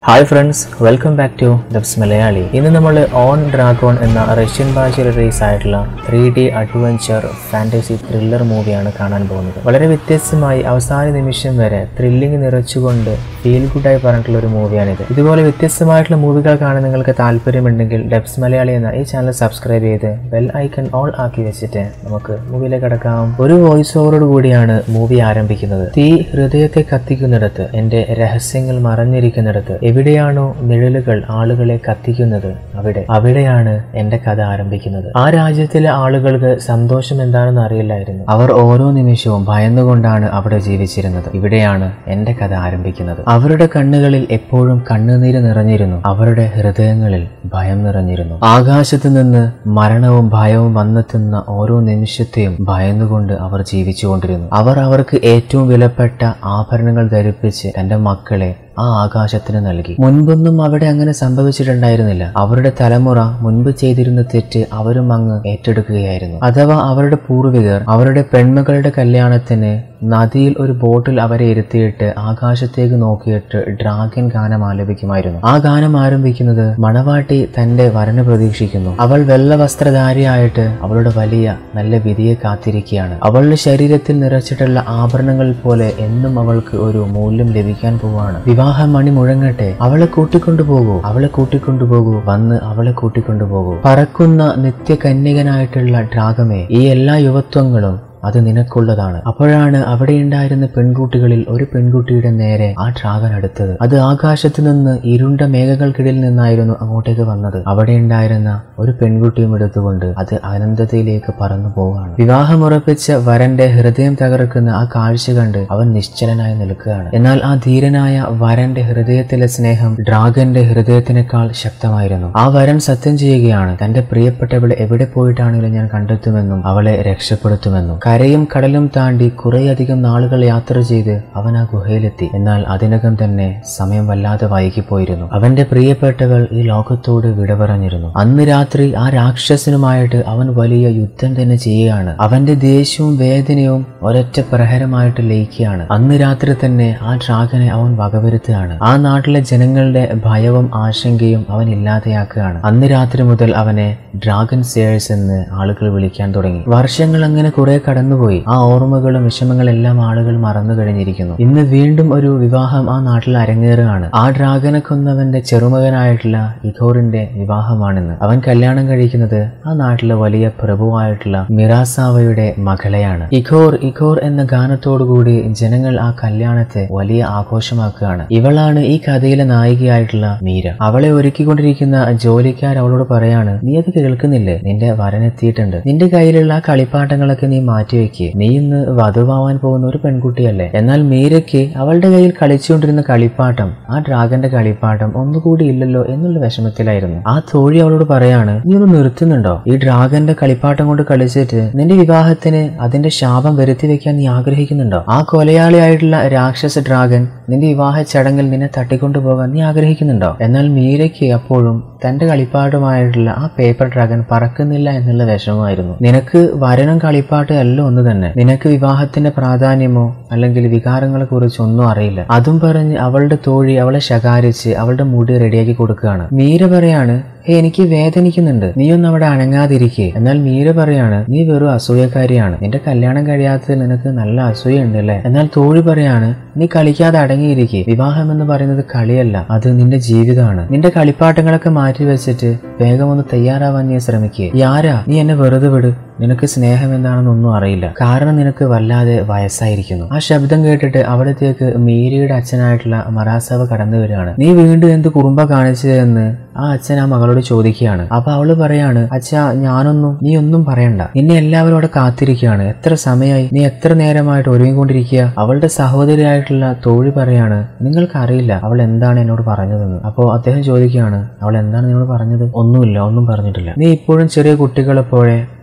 hi friends welcome back to Dubs Malayali ഇന്ന് നമ്മൾ on dragon എന്ന റഷ്യൻ ഭാഷയിൽ റിലീസ് ആയിട്ടുള്ള three D adventure fantasy thriller മൂവിയാണ് കാണാൻ പോകുന്നത് വളരെ വ്യത്യസ്തമായി അവസാന നിമിഷം വരെ ത്രില്ലിംഗ് നിറച്ചുകൊണ്ട് ഫീൽ ഗുഡായി പറഞ്ഞിട്ടുള്ള ഒരു മൂവിയാണിത് ഇതുപോലെ വ്യത്യസ്തമായിട്ടുള്ള മൂവികൾ കാണാൻ നിങ്ങൾക്ക് താല്പര്യമുണ്ടെങ്കിൽ ഡബ്സ് മലയാളി എന്ന ഈ ചാനൽ സബ്സ്ക്രൈബ് ചെയ്ത് ബെൽ ഐക്കൺ ഓൾ ആക്കി വെച്ചിട്ട് നമുക്ക് മൂവിയിലേക്ക് കടക്കാം ഒരു വോയിസ് ഓവറോട് കൂടിയാണ് മൂവി ആരംഭിക്കുന്നത് തീ ഹൃദയത്തെ കത്തിക്കുന്നിടത്ത് എന്റെ രഹസ്യങ്ങൾ മറഞ്ഞിരിക്കുന്നിടത്ത് എവിടെയാണോ നിഴലുകൾ ആളുകളെ കത്തിക്കുന്നത് അവിടെ അവിടെയാണ് എന്റെ കഥ ആരംഭിക്കുന്നത് ആ രാജ്യത്തിലെ ആളുകൾക്ക് സന്തോഷം എന്താണെന്ന് അറിയില്ലായിരുന്നു അവർ ഓരോ നിമിഷവും ഭയന്നുകൊണ്ടാണ് അവിടെ ജീവിച്ചിരുന്നത് ഇവിടെയാണ് എന്റെ കഥ ആരംഭിക്കുന്നത് അവരുടെ കണ്ണുകളിൽ എപ്പോഴും കണ്ണുനീര് നിറഞ്ഞിരുന്നു അവരുടെ ഹൃദയങ്ങളിൽ ഭയം നിറഞ്ഞിരുന്നു ആകാശത്ത് നിന്ന് മരണവും ഭയവും വന്നെത്തുന്ന ഓരോ നിമിഷത്തെയും ഭയന്നുകൊണ്ട് അവർ ജീവിച്ചുകൊണ്ടിരുന്നു അവർ അവർക്ക് ഏറ്റവും വിലപ്പെട്ട ആഭരണങ്ങൾ ധരിപ്പിച്ച് തന്റെ മക്കളെ ആ ആകാശത്തിന് നൽകി മുൻപൊന്നും അവിടെ അങ്ങനെ സംഭവിച്ചിട്ടുണ്ടായിരുന്നില്ല അവരുടെ തലമുറ മുൻപ് ചെയ്തിരുന്ന തെറ്റ് അവരും അങ്ങ് ഏറ്റെടുക്കുകയായിരുന്നു അഥവാ അവരുടെ പൂർവികർ അവരുടെ പെൺമകളുടെ കല്യാണത്തിന് നദിയിൽ ഒരു ബോട്ടിൽ അവരെ ഇരുത്തിയിട്ട് ആകാശത്തേക്ക് നോക്കിയിട്ട് ഡ്രാഗൻ ഗാനം ആലപിക്കുമായിരുന്നു ആ ഗാനം ആരംഭിക്കുന്നത് മണവാട്ടി തന്റെ വരന് പ്രതീക്ഷിക്കുന്നു അവൾ വെള്ള വസ്ത്രധാരിയായിട്ട് അവളുടെ വലിയ നല്ല വിധിയെ കാത്തിരിക്കുകയാണ് അവളുടെ ശരീരത്തിൽ നിറച്ചിട്ടുള്ള ആഭരണങ്ങൾ പോലെ എന്നും അവൾക്ക് ഒരു മൂല്യം ലഭിക്കാൻ പോവാണ് വിവാഹ മണി മുഴങ്ങട്ടെ അവളെ കൂട്ടിക്കൊണ്ടുപോകൂ അവളെ കൂട്ടിക്കൊണ്ടുപോകൂ വന്ന് അവളെ കൂട്ടിക്കൊണ്ടുപോകൂ പറക്കുന്ന നിത്യകന്യകനായിട്ടുള്ള ഡ്രാഗമേ ഈ എല്ലാ യുവത്വങ്ങളും അത് നിനക്കുള്ളതാണ് അപ്പോഴാണ് അവിടെ ഉണ്ടായിരുന്ന പെൺകുട്ടികളിൽ ഒരു പെൺകുട്ടിയുടെ നേരെ ആ ഡ്രാഗൻ അടുത്തത് അത് ആകാശത്ത് നിന്ന് ഇരുണ്ട മേഘങ്ങൾക്കിടയിൽ നിന്നായിരുന്നു അങ്ങോട്ടേക്ക് വന്നത് അവിടെ ഉണ്ടായിരുന്ന ഒരു പെൺകുട്ടിയും എടുത്തുകൊണ്ട് അത് അനന്തതയിലേക്ക് പറന്നു പോവുകയാണ് വിവാഹമുറപ്പിച്ച വരന്റെ ഹൃദയം തകർക്കുന്ന ആ കാഴ്ച കണ്ട് അവൻ നിശ്ചലനായി നിൽക്കുകയാണ് എന്നാൽ ആ ധീരനായ വരന്റെ ഹൃദയത്തിലെ സ്നേഹം ഡ്രാഗന്റെ ഹൃദയത്തിനേക്കാൾ ശക്തമായിരുന്നു ആ വരൻ സത്യം ചെയ്യുകയാണ് തന്റെ പ്രിയപ്പെട്ടവളെ എവിടെ പോയിട്ടാണെങ്കിലും ഞാൻ കണ്ടെത്തുമെന്നും അവളെ രക്ഷപ്പെടുത്തുമെന്നും കരയും കടലും താണ്ടി കുറേയധികം നാളുകൾ യാത്ര ചെയ്ത് അവൻ ആ ഗുഹയിലെത്തി എന്നാൽ അതിനകം തന്നെ സമയം വല്ലാതെ വൈകിപ്പോയിരുന്നു അവന്റെ പ്രിയപ്പെട്ടവൾ ഈ ലോകത്തോട് വിട പറഞ്ഞിരുന്നു അന്ന് രാത്രി ആ രാക്ഷസനുമായിട്ട് അവൻ വലിയ യുദ്ധം തന്നെ ചെയ്യുകയാണ് അവന്റെ ദേഷ്യവും വേദനയും ഒരൊറ്റ പ്രഹരമായിട്ട് ലയിക്കുകയാണ് അന്ന് രാത്രി തന്നെ ആ ഡ്രാഗനെ അവൻ വകവരുത്തുകയാണ് ആ നാട്ടിലെ ജനങ്ങളുടെ ഭയവും ആശങ്കയും അവൻ ഇല്ലാതെയാക്കുകയാണ് അന്ന് രാത്രി മുതൽ അവനെ ഡ്രാഗൻ സേഴ്സ് എന്ന് ആളുകൾ വിളിക്കാൻ തുടങ്ങി വർഷങ്ങൾ അങ്ങനെ കുറെ കടന്നുപോയി ആ ഓർമ്മകളും വിഷമങ്ങളെല്ലാം ആളുകൾ മറന്നു കഴിഞ്ഞിരിക്കുന്നു ഇന്ന് വീണ്ടും ഒരു വിവാഹം ആ നാട്ടിൽ അരങ്ങേറുകയാണ് ആ ഡ്രാഗനെ കൊന്നവന്റെ ചെറുമകനായിട്ടുള്ള ഇഖോറിന്റെ വിവാഹമാണെന്ന് അവൻ കല്യാണം കഴിക്കുന്നത് ആ നാട്ടിലെ വലിയ പ്രഭുവായിട്ടുള്ള മിറാസാവയുടെ മകളെയാണ് ഇഖോർ ഇഖോർ എന്ന ഗാനത്തോടുകൂടി ജനങ്ങൾ ആ കല്യാണത്തെ വലിയ ആഘോഷമാക്കുകയാണ് ഇവളാണ് ഈ കഥയിലെ നായികയായിട്ടുള്ള മീര അവളെ ഒരുക്കിക്കൊണ്ടിരിക്കുന്ന ജോലിക്കാർ അവളോട് പറയാണ് നീ അത് കേൾക്കുന്നില്ലേ നിന്റെ വരനെത്തിയിട്ടുണ്ട് നിന്റെ കയ്യിലുള്ള ആ കളിപ്പാട്ടങ്ങളൊക്കെ നീ മാറ്റിവെക്ക് നീ ഇന്ന് വധുവാവാൻ പോകുന്ന ഒരു പെൺകുട്ടിയല്ലേ എന്നാൽ മീരയ്ക്ക് അവളുടെ കയ്യിൽ കളിച്ചുകൊണ്ടിരുന്ന കളിപ്പാട്ടം ആ ഡ്രാഗന്റെ കളിപ്പാട്ടം ഒന്നുകൂടി ഇല്ലല്ലോ എന്നുള്ള വിഷമത്തിലായിരുന്നു ആ തോഴി അവളോട് പറയാണ് നീ ഒന്ന് നിർത്തുന്നുണ്ടോ ഈ ഡ്രാഗന്റെ കളിപ്പാട്ടം കൊണ്ട് കളിച്ചിട്ട് നിന്റെ വിവാഹത്തിന് അതിന്റെ ശാപം വരുത്തി വെക്കാൻ നീ ആഗ്രഹിക്കുന്നുണ്ടോ ആ കൊലയാളിയായിട്ടുള്ള രാക്ഷസ ഡ്രാഗൻ നിന്റെ വിവാഹ ചടങ്ങിൽ നിന്നെ തട്ടിക്കൊണ്ടുപോകാൻ നീ ആഗ്രഹിക്കുന്നുണ്ടോ എന്നാൽ മീരയ്ക്ക് അപ്പോഴും തന്റെ കളിപ്പാട്ടുമായിട്ടുള്ള ആ പേപ്പർ ഡ്രാഗൺ പറക്കുന്നില്ല എന്നുള്ള വിഷമമായിരുന്നു നിനക്ക് വരനും കളിപ്പാട്ടും അല്ല ഒന്ന് തന്നെ നിനക്ക് വിവാഹത്തിന്റെ പ്രാധാന്യമോ അല്ലെങ്കിൽ വികാരങ്ങളെ കുറിച്ച് ഒന്നും അറിയില്ല അതും പറഞ്ഞ് അവളുടെ തോഴി അവളെ ശകാരിച്ച് അവളുടെ മുടി റെഡിയാക്കി കൊടുക്കുകയാണ് മീര പറയാണ് ഹേ എനിക്ക് വേദനിക്കുന്നുണ്ട് നീ ഒന്ന് അവിടെ അനങ്ങാതിരിക്കേ എന്നാൽ മീര പറയാണ് നീ വെറും അസൂയക്കാരിയാണ് നിന്റെ കല്യാണം കഴിയാത്തതിൽ നിനക്ക് നല്ല അസൂയുണ്ട് അല്ലേ എന്നാൽ തോഴി പറയാണ് നീ കളിക്കാതെ അടങ്ങിയിരിക്കെ വിവാഹം എന്ന് പറയുന്നത് കളിയല്ല അത് നിന്റെ ജീവിതമാണ് നിന്റെ കളിപ്പാട്ടങ്ങളൊക്കെ മാറ്റി വെച്ചിട്ട് വേഗം ഒന്ന് തയ്യാറാവാൻ നീ ശ്രമിക്കേ യാരാ നീ എന്നെ വെറുതെ വിട് നിനക്ക് സ്നേഹം എന്താണെന്നൊന്നും അറിയില്ല കാരണം നിനക്ക് വല്ലാതെ വയസ്സായിരിക്കുന്നു ആ ശബ്ദം കേട്ടിട്ട് അവിടത്തേക്ക് മീരയുടെ അച്ഛനായിട്ടുള്ള മറാസവ കടന്നു വരികയാണ് നീ വീണ്ടും എന്ത് കുറുമ്പ കാണിച്ചതെന്ന് ആ അച്ഛൻ ആ മകളോട് ചോദിക്കുകയാണ് അപ്പൊ അവള് പറയാണ് അച്ഛാ ഞാനൊന്നും നീ ഒന്നും പറയണ്ട നിന്നെ എല്ലാവരും അവിടെ കാത്തിരിക്കുകയാണ് എത്ര സമയമായി നീ എത്ര നേരമായിട്ട് ഒരുങ്ങിക്കൊണ്ടിരിക്കുക അവളുടെ സഹോദരിയായിട്ടുള്ള തോഴി പറയാണ് നിങ്ങൾക്ക് അറിയില്ല അവൾ എന്താണ് എന്നോട് പറഞ്ഞതെന്ന് അപ്പോൾ അദ്ദേഹം ചോദിക്കുകയാണ് അവൾ എന്താണ് നിന്നോട് പറഞ്ഞത് ഒന്നുമില്ല ഒന്നും പറഞ്ഞിട്ടില്ല നീ ഇപ്പോഴും ചെറിയ കുട്ടികളെ പോലെ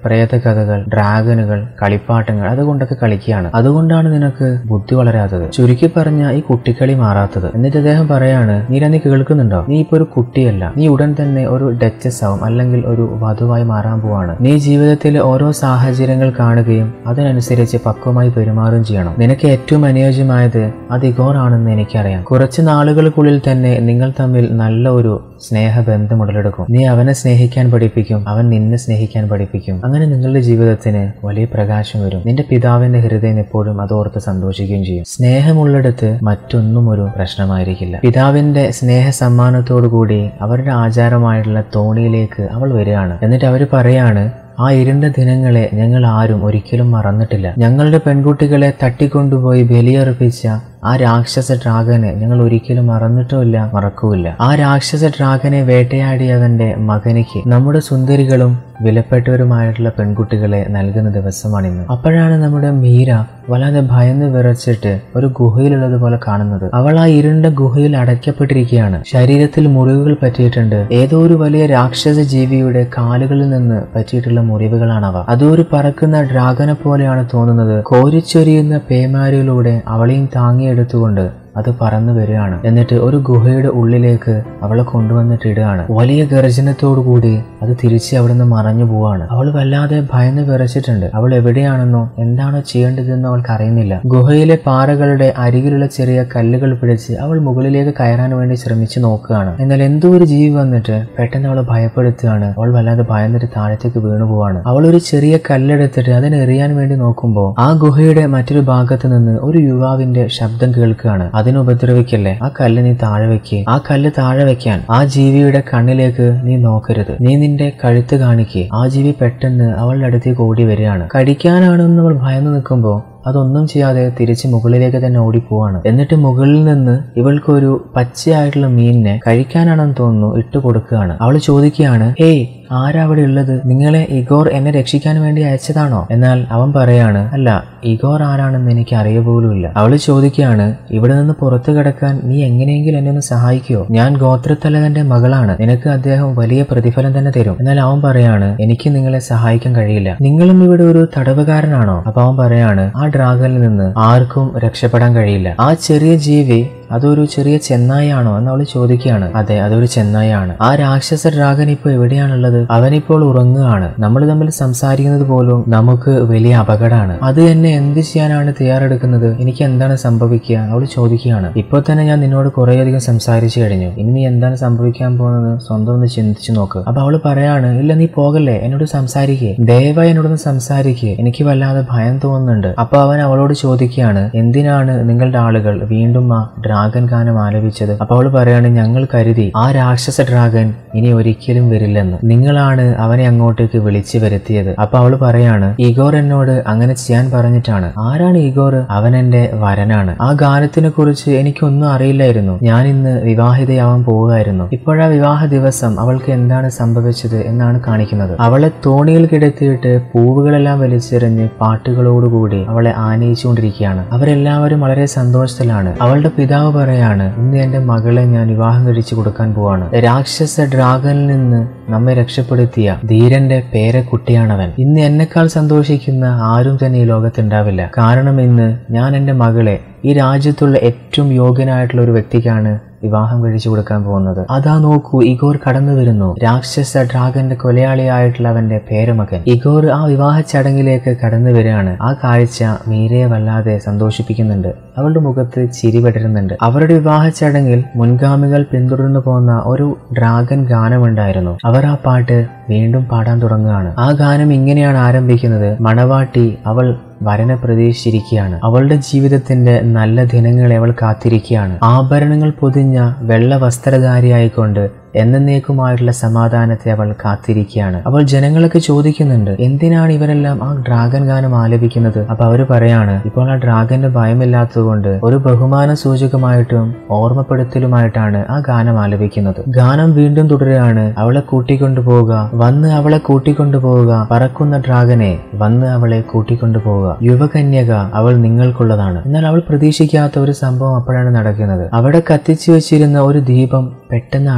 പ്രേതകഥകൾ ഡ്രാഗനുകൾ കളിപ്പാട്ടങ്ങൾ അതുകൊണ്ടൊക്കെ കളിക്കുകയാണ് അതുകൊണ്ടാണ് നിനക്ക് ബുദ്ധി വളരാത്തത് ചുരുക്കി പറഞ്ഞ ഈ കുട്ടിക്കളി മാറാത്തത് എന്നിട്ട് അദ്ദേഹം പറയാണ് നീര നീ കേൾക്കുന്നുണ്ടോ നീ ഇപ്പൊ ഒരു കുട്ടിയല്ല നീ ഉടൻ തന്നെ ഒരു ഡച്ചസ് ആവും അല്ലെങ്കിൽ ഒരു വധുവായി മാറാൻ പോവാണ് നീ ജീവിതത്തിലെ ഓരോ സാഹചര്യങ്ങൾ കാണുകയും അതിനനുസരിച്ച് പക്വമായി പെരുമാറുകയും ചെയ്യണം നിനക്ക് ഏറ്റവും അനുയോജ്യമായത് അത് ഇഗോർ ആണെന്ന് എനിക്കറിയാം കുറച്ച് നാളുകൾക്കുള്ളിൽ തന്നെ നിങ്ങൾ തമ്മിൽ നല്ല ഒരു സ്നേഹബന്ധം ഉടലെടുക്കും നീ അവനെ സ്നേഹിക്കാൻ പഠിപ്പിക്കും അവൻ നിന്നെ സ്നേഹിക്കാൻ പഠിപ്പിക്കും അങ്ങനെ നിങ്ങളുടെ ജീവിതത്തിന് വലിയ പ്രകാശം വരും നിന്റെ പിതാവിന്റെ ഹൃദയം എപ്പോഴും അതോർത്ത് സന്തോഷിക്കുകയും ചെയ്യും സ്നേഹമുള്ളിടത്ത് മറ്റൊന്നും ഒരു പ്രശ്നമായിരിക്കില്ല പിതാവിന്റെ സ്നേഹ സമ്മാനത്തോടു കൂടി അവരുടെ ആചാരമായിട്ടുള്ള തോണിയിലേക്ക് അവൾ വരികയാണ് എന്നിട്ട് അവർ പറയാണ് ആ ഇരുണ്ട ദിനങ്ങളെ ഞങ്ങൾ ആരും ഒരിക്കലും മറന്നിട്ടില്ല ഞങ്ങളുടെ പെൺകുട്ടികളെ തട്ടിക്കൊണ്ടുപോയി ബലിയർപ്പിച്ച ആ രാക്ഷസ ഡ്രാഗനെ ഞങ്ങൾ ഒരിക്കലും മറന്നിട്ടുമില്ല മറക്കൂല ആ രാക്ഷസ ഡ്രാഗനെ വേട്ടയാടിയവന്റെ മകനിക്ക് നമ്മുടെ സുന്ദരികളും വിലപ്പെട്ടവരുമായിട്ടുള്ള പെൺകുട്ടികളെ നൽകുന്ന ദിവസമാണിന്ന് അപ്പോഴാണ് നമ്മുടെ മീര വല്ലാതെ ഭയന്ന് വിറച്ചിട്ട് ഒരു ഗുഹയിലുള്ളതുപോലെ കാണുന്നത് അവൾ ആ ഇരുണ്ട ഗുഹയിൽ അടയ്ക്കപ്പെട്ടിരിക്കുകയാണ് ശരീരത്തിൽ മുറിവുകൾ പറ്റിയിട്ടുണ്ട് ഏതോ ഒരു വലിയ രാക്ഷസ ജീവിയുടെ കാലുകളിൽ നിന്ന് പറ്റിയിട്ടുള്ള മുറിവുകളാണവ അതൊരു പറക്കുന്ന ഡ്രാഗനെ പോലെയാണ് തോന്നുന്നത് കോരിച്ചൊരിയുന്ന പേമാരിയിലൂടെ അവളെയും താങ്ങിയെടുത്തുകൊണ്ട് അത് പറന്നു വരികയാണ് എന്നിട്ട് ഒരു ഗുഹയുടെ ഉള്ളിലേക്ക് അവളെ കൊണ്ടുവന്നിട്ട് ഇടുകയാണ് വലിയ ഗർജനത്തോടുകൂടി അത് തിരിച്ച് അവിടെ നിന്ന് മറഞ്ഞു പോവാണ് അവൾ വല്ലാതെ ഭയന്ന് വിറച്ചിട്ടുണ്ട് അവൾ എവിടെയാണെന്നോ എന്താണോ ചെയ്യേണ്ടതെന്നോ അവൾക്ക് അറിയുന്നില്ല ഗുഹയിലെ പാറകളുടെ അരികിലുള്ള ചെറിയ കല്ലുകൾ പിടിച്ച് അവൾ മുകളിലേക്ക് കയറാൻ വേണ്ടി ശ്രമിച്ചു നോക്കുകയാണ് എന്നാൽ എന്തോ ഒരു ജീവി വന്നിട്ട് പെട്ടെന്ന് അവളെ ഭയപ്പെടുത്തുകയാണ് അവൾ വല്ലാതെ ഭയന്നിട്ട് താഴത്തേക്ക് വീണു പോവാണ് അവൾ ഒരു ചെറിയ കല്ലെടുത്തിട്ട് അതിനെ എറിയാൻ വേണ്ടി നോക്കുമ്പോൾ ആ ഗുഹയുടെ മറ്റൊരു ഭാഗത്ത് നിന്ന് ഒരു യുവാവിന്റെ ശബ്ദം കേൾക്കുകയാണ് അതിനെ ഉപദ്രവിക്കല്ലേ ആ കല്ല് നീ താഴെ വെക്ക് ആ കല്ല് താഴെ വെക്കാൻ ആ ജീവിയുടെ കണ്ണിലേക്ക് നീ നോക്കരുത് നീ നിന്റെ കഴുത്ത് കാണിക്ക് ആ ജീവി പെട്ടെന്ന് അവളുടെ അടുത്തേക്ക് ഓടി വരികയാണ് കടിക്കാനാണെന്ന് അവൾ ഭയന്നു നിൽക്കുമ്പോൾ അതൊന്നും ചെയ്യാതെ തിരിച്ച് മുകളിലേക്ക് തന്നെ ഓടിപ്പോവാണ് എന്നിട്ട് മുകളിൽ നിന്ന് ഇവൾക്കൊരു പച്ചയായിട്ടുള്ള മീനിനെ കഴിക്കാനാണെന്ന് തോന്നുന്നു ഇട്ട് കൊടുക്കുകയാണ് അവൾ ചോദിക്കുകയാണ് ഏയ് ആരാ അവിടെ ഉള്ളത് നിങ്ങളെ ഇഗോർ എന്നെ രക്ഷിക്കാൻ വേണ്ടി അയച്ചതാണോ എന്നാൽ അവൻ പറയാണ് അല്ല ഇഗോർ ആരാണെന്ന് എനിക്ക് അറിയ പോലുമില്ല അവൾ ചോദിക്കുകയാണ് ഇവിടെ നിന്ന് പുറത്തു കിടക്കാൻ നീ എങ്ങനെയെങ്കിലും എന്നെ ഒന്ന് സഹായിക്കുമോ ഞാൻ ഗോത്രത്തലവന്റെ മകളാണ് നിനക്ക് അദ്ദേഹം വലിയ പ്രതിഫലം തന്നെ തരും എന്നാൽ അവൻ പറയാണ് എനിക്ക് നിങ്ങളെ സഹായിക്കാൻ കഴിയില്ല നിങ്ങളും ഇവിടെ ഒരു തടവുകാരനാണോ അപ്പൊ അവൻ പറയാണ് ആ ഡ്രാഗനിൽ നിന്ന് ആർക്കും രക്ഷപ്പെടാൻ കഴിയില്ല ആ ചെറിയ ജീവി അതൊരു ചെറിയ ചെന്നായാണോ എന്ന് അവൾ ചോദിക്കുകയാണ് അതെ അതൊരു ചെന്നായാണ് ആ രാക്ഷസ ഡ്രാഗൻ ഇപ്പോൾ എവിടെയാണുള്ളത് അവനിപ്പോൾ ഉറങ്ങുകയാണ് നമ്മൾ തമ്മിൽ സംസാരിക്കുന്നത് പോലും നമുക്ക് വലിയ അപകടമാണ് അത് എന്നെ എന്ത് ചെയ്യാനാണ് തയ്യാറെടുക്കുന്നത് എനിക്ക് എന്താണ് സംഭവിക്കുക അവൾ ചോദിക്കുകയാണ് ഇപ്പോൾ തന്നെ ഞാൻ നിന്നോട് കുറേയധികം സംസാരിച്ചു കഴിഞ്ഞു ഇനി നീ എന്താണ് സംഭവിക്കാൻ പോകുന്നത് സ്വന്തം ഒന്ന് ചിന്തിച്ചു നോക്ക് അപ്പൊ അവൾ പറയാണ് ഇല്ല നീ പോകല്ലേ എന്നോട് സംസാരിക്കേ ദയവായി എന്നോടൊന്ന് സംസാരിക്കേ എനിക്ക് വല്ലാതെ ഭയം തോന്നുന്നുണ്ട് അപ്പൊ അവൻ അവളോട് ചോദിക്കുകയാണ് എന്തിനാണ് നിങ്ങളുടെ ആളുകൾ വീണ്ടും ആ ഡ്രാഗൻ ഗാനം ആലപിച്ചത് അപ്പൊ അവൾ പറയാണ് ഞങ്ങൾ കരുതി ആ രാക്ഷസ ഡ്രാഗൻ ഇനി ഒരിക്കലും വരില്ലെന്ന് നിങ്ങളാണ് അവനെ അങ്ങോട്ടേക്ക് വിളിച്ചു വരുത്തിയത് അപ്പൊ അവൾ പറയാണ് ഇഗോർ എന്നോട് അങ്ങനെ ചെയ്യാൻ പറഞ്ഞിട്ടാണ് ആരാണ് ഇഗോർ അവൻ എന്റെ വരനാണ് ആ ഗാനത്തിനെ കുറിച്ച് എനിക്കൊന്നും അറിയില്ലായിരുന്നു ഞാൻ ഇന്ന് വിവാഹിതയാവാൻ പോവുകയായിരുന്നു ഇപ്പോഴാ വിവാഹ ദിവസം അവൾക്ക് എന്താണ് സംഭവിച്ചത് എന്നാണ് കാണിക്കുന്നത് അവളെ തോണിയിൽ കിടത്തിയിട്ട് പൂവുകളെല്ലാം വലിച്ചെറിഞ്ഞ് പാട്ടുകളോടുകൂടി അവളെ ആനയിച്ചുകൊണ്ടിരിക്കുകയാണ് അവരെല്ലാവരും വളരെ സന്തോഷത്തിലാണ് അവളുടെ പിതാവ് പറയാണ് ഇന്ന് എന്റെ മകളെ ഞാൻ വിവാഹം കഴിച്ചു കൊടുക്കാൻ പോവാണ് രാക്ഷസ ഡ്രാഗനിൽ നിന്ന് നമ്മെ രക്ഷപ്പെടുത്തിയ ധീരന്റെ പേരക്കുട്ടിയാണവൻ ഇന്ന് എന്നെക്കാൾ സന്തോഷിക്കുന്ന ആരും തന്നെ ഈ ലോകത്തുണ്ടാവില്ല കാരണം ഇന്ന് ഞാൻ എന്റെ മകളെ ഈ രാജ്യത്തുള്ള ഏറ്റവും യോഗ്യനായിട്ടുള്ള ഒരു വ്യക്തിക്കാണ് വിവാഹം കഴിച്ചു കൊടുക്കാൻ പോകുന്നത് അതാ നോക്കൂ ഇഗോർ കടന്നു വരുന്നു രാക്ഷസ ഡ്രാഗന്റെ കൊലയാളിയായിട്ടുള്ള അവന്റെ പേരമകൻ ഇഗോർ ആ വിവാഹ ചടങ്ങിലേക്ക് കടന്നു വരികയാണ് ആ കാഴ്ച മീരയെ വല്ലാതെ സന്തോഷിപ്പിക്കുന്നുണ്ട് അവളുടെ മുഖത്ത് ചിരി പടരുന്നുണ്ട് അവരുടെ വിവാഹ ചടങ്ങിൽ മുൻഗാമികൾ പിന്തുടർന്നു പോന്ന ഒരു ഡ്രാഗൻ ഗാനമുണ്ടായിരുന്നു അവർ ആ പാട്ട് വീണ്ടും പാടാൻ തുടങ്ങുകയാണ് ആ ഗാനം ഇങ്ങനെയാണ് ആരംഭിക്കുന്നത് മണവാട്ടി അവൾ വരനെ പ്രതീക്ഷിച്ചിരിക്കുകയാണ് അവളുടെ ജീവിതത്തിന്റെ നല്ല ദിനങ്ങളെ അവൾ കാത്തിരിക്കുകയാണ് ആഭരണങ്ങൾ പൊതിഞ്ഞ വെള്ള വസ്ത്രധാരിയായിക്കൊണ്ട് എന്നേക്കുമായിട്ടുള്ള സമാധാനത്തെ അവൾ കാത്തിരിക്കുകയാണ് അവൾ ജനങ്ങളൊക്കെ ചോദിക്കുന്നുണ്ട് എന്തിനാണ് ഇവരെല്ലാം ആ ഡ്രാഗൻ ഗാനം ആലപിക്കുന്നത് അപ്പൊ അവര് പറയാണ് ഇപ്പോൾ ആ ഡ്രാഗന്റെ ഭയമില്ലാത്തതുകൊണ്ട് ഒരു ബഹുമാന സൂചകമായിട്ടും ഓർമ്മപ്പെടുത്തലുമായിട്ടാണ് ആ ഗാനം ആലപിക്കുന്നത് ഗാനം വീണ്ടും തുടരുകയാണ് അവളെ കൂട്ടിക്കൊണ്ടുപോവുക വന്ന് അവളെ കൂട്ടിക്കൊണ്ടുപോവുക പറക്കുന്ന ഡ്രാഗനെ വന്ന് അവളെ കൂട്ടിക്കൊണ്ടുപോവുക യുവകന്യക അവൾ നിങ്ങൾക്കുള്ളതാണ് എന്നാൽ അവൾ പ്രതീക്ഷിക്കാത്ത ഒരു സംഭവം അപ്പോഴാണ് നടക്കുന്നത് അവിടെ കത്തിച്ചു വെച്ചിരുന്ന ഒരു ദീപം പെട്ടെന്ന് അണയാണ്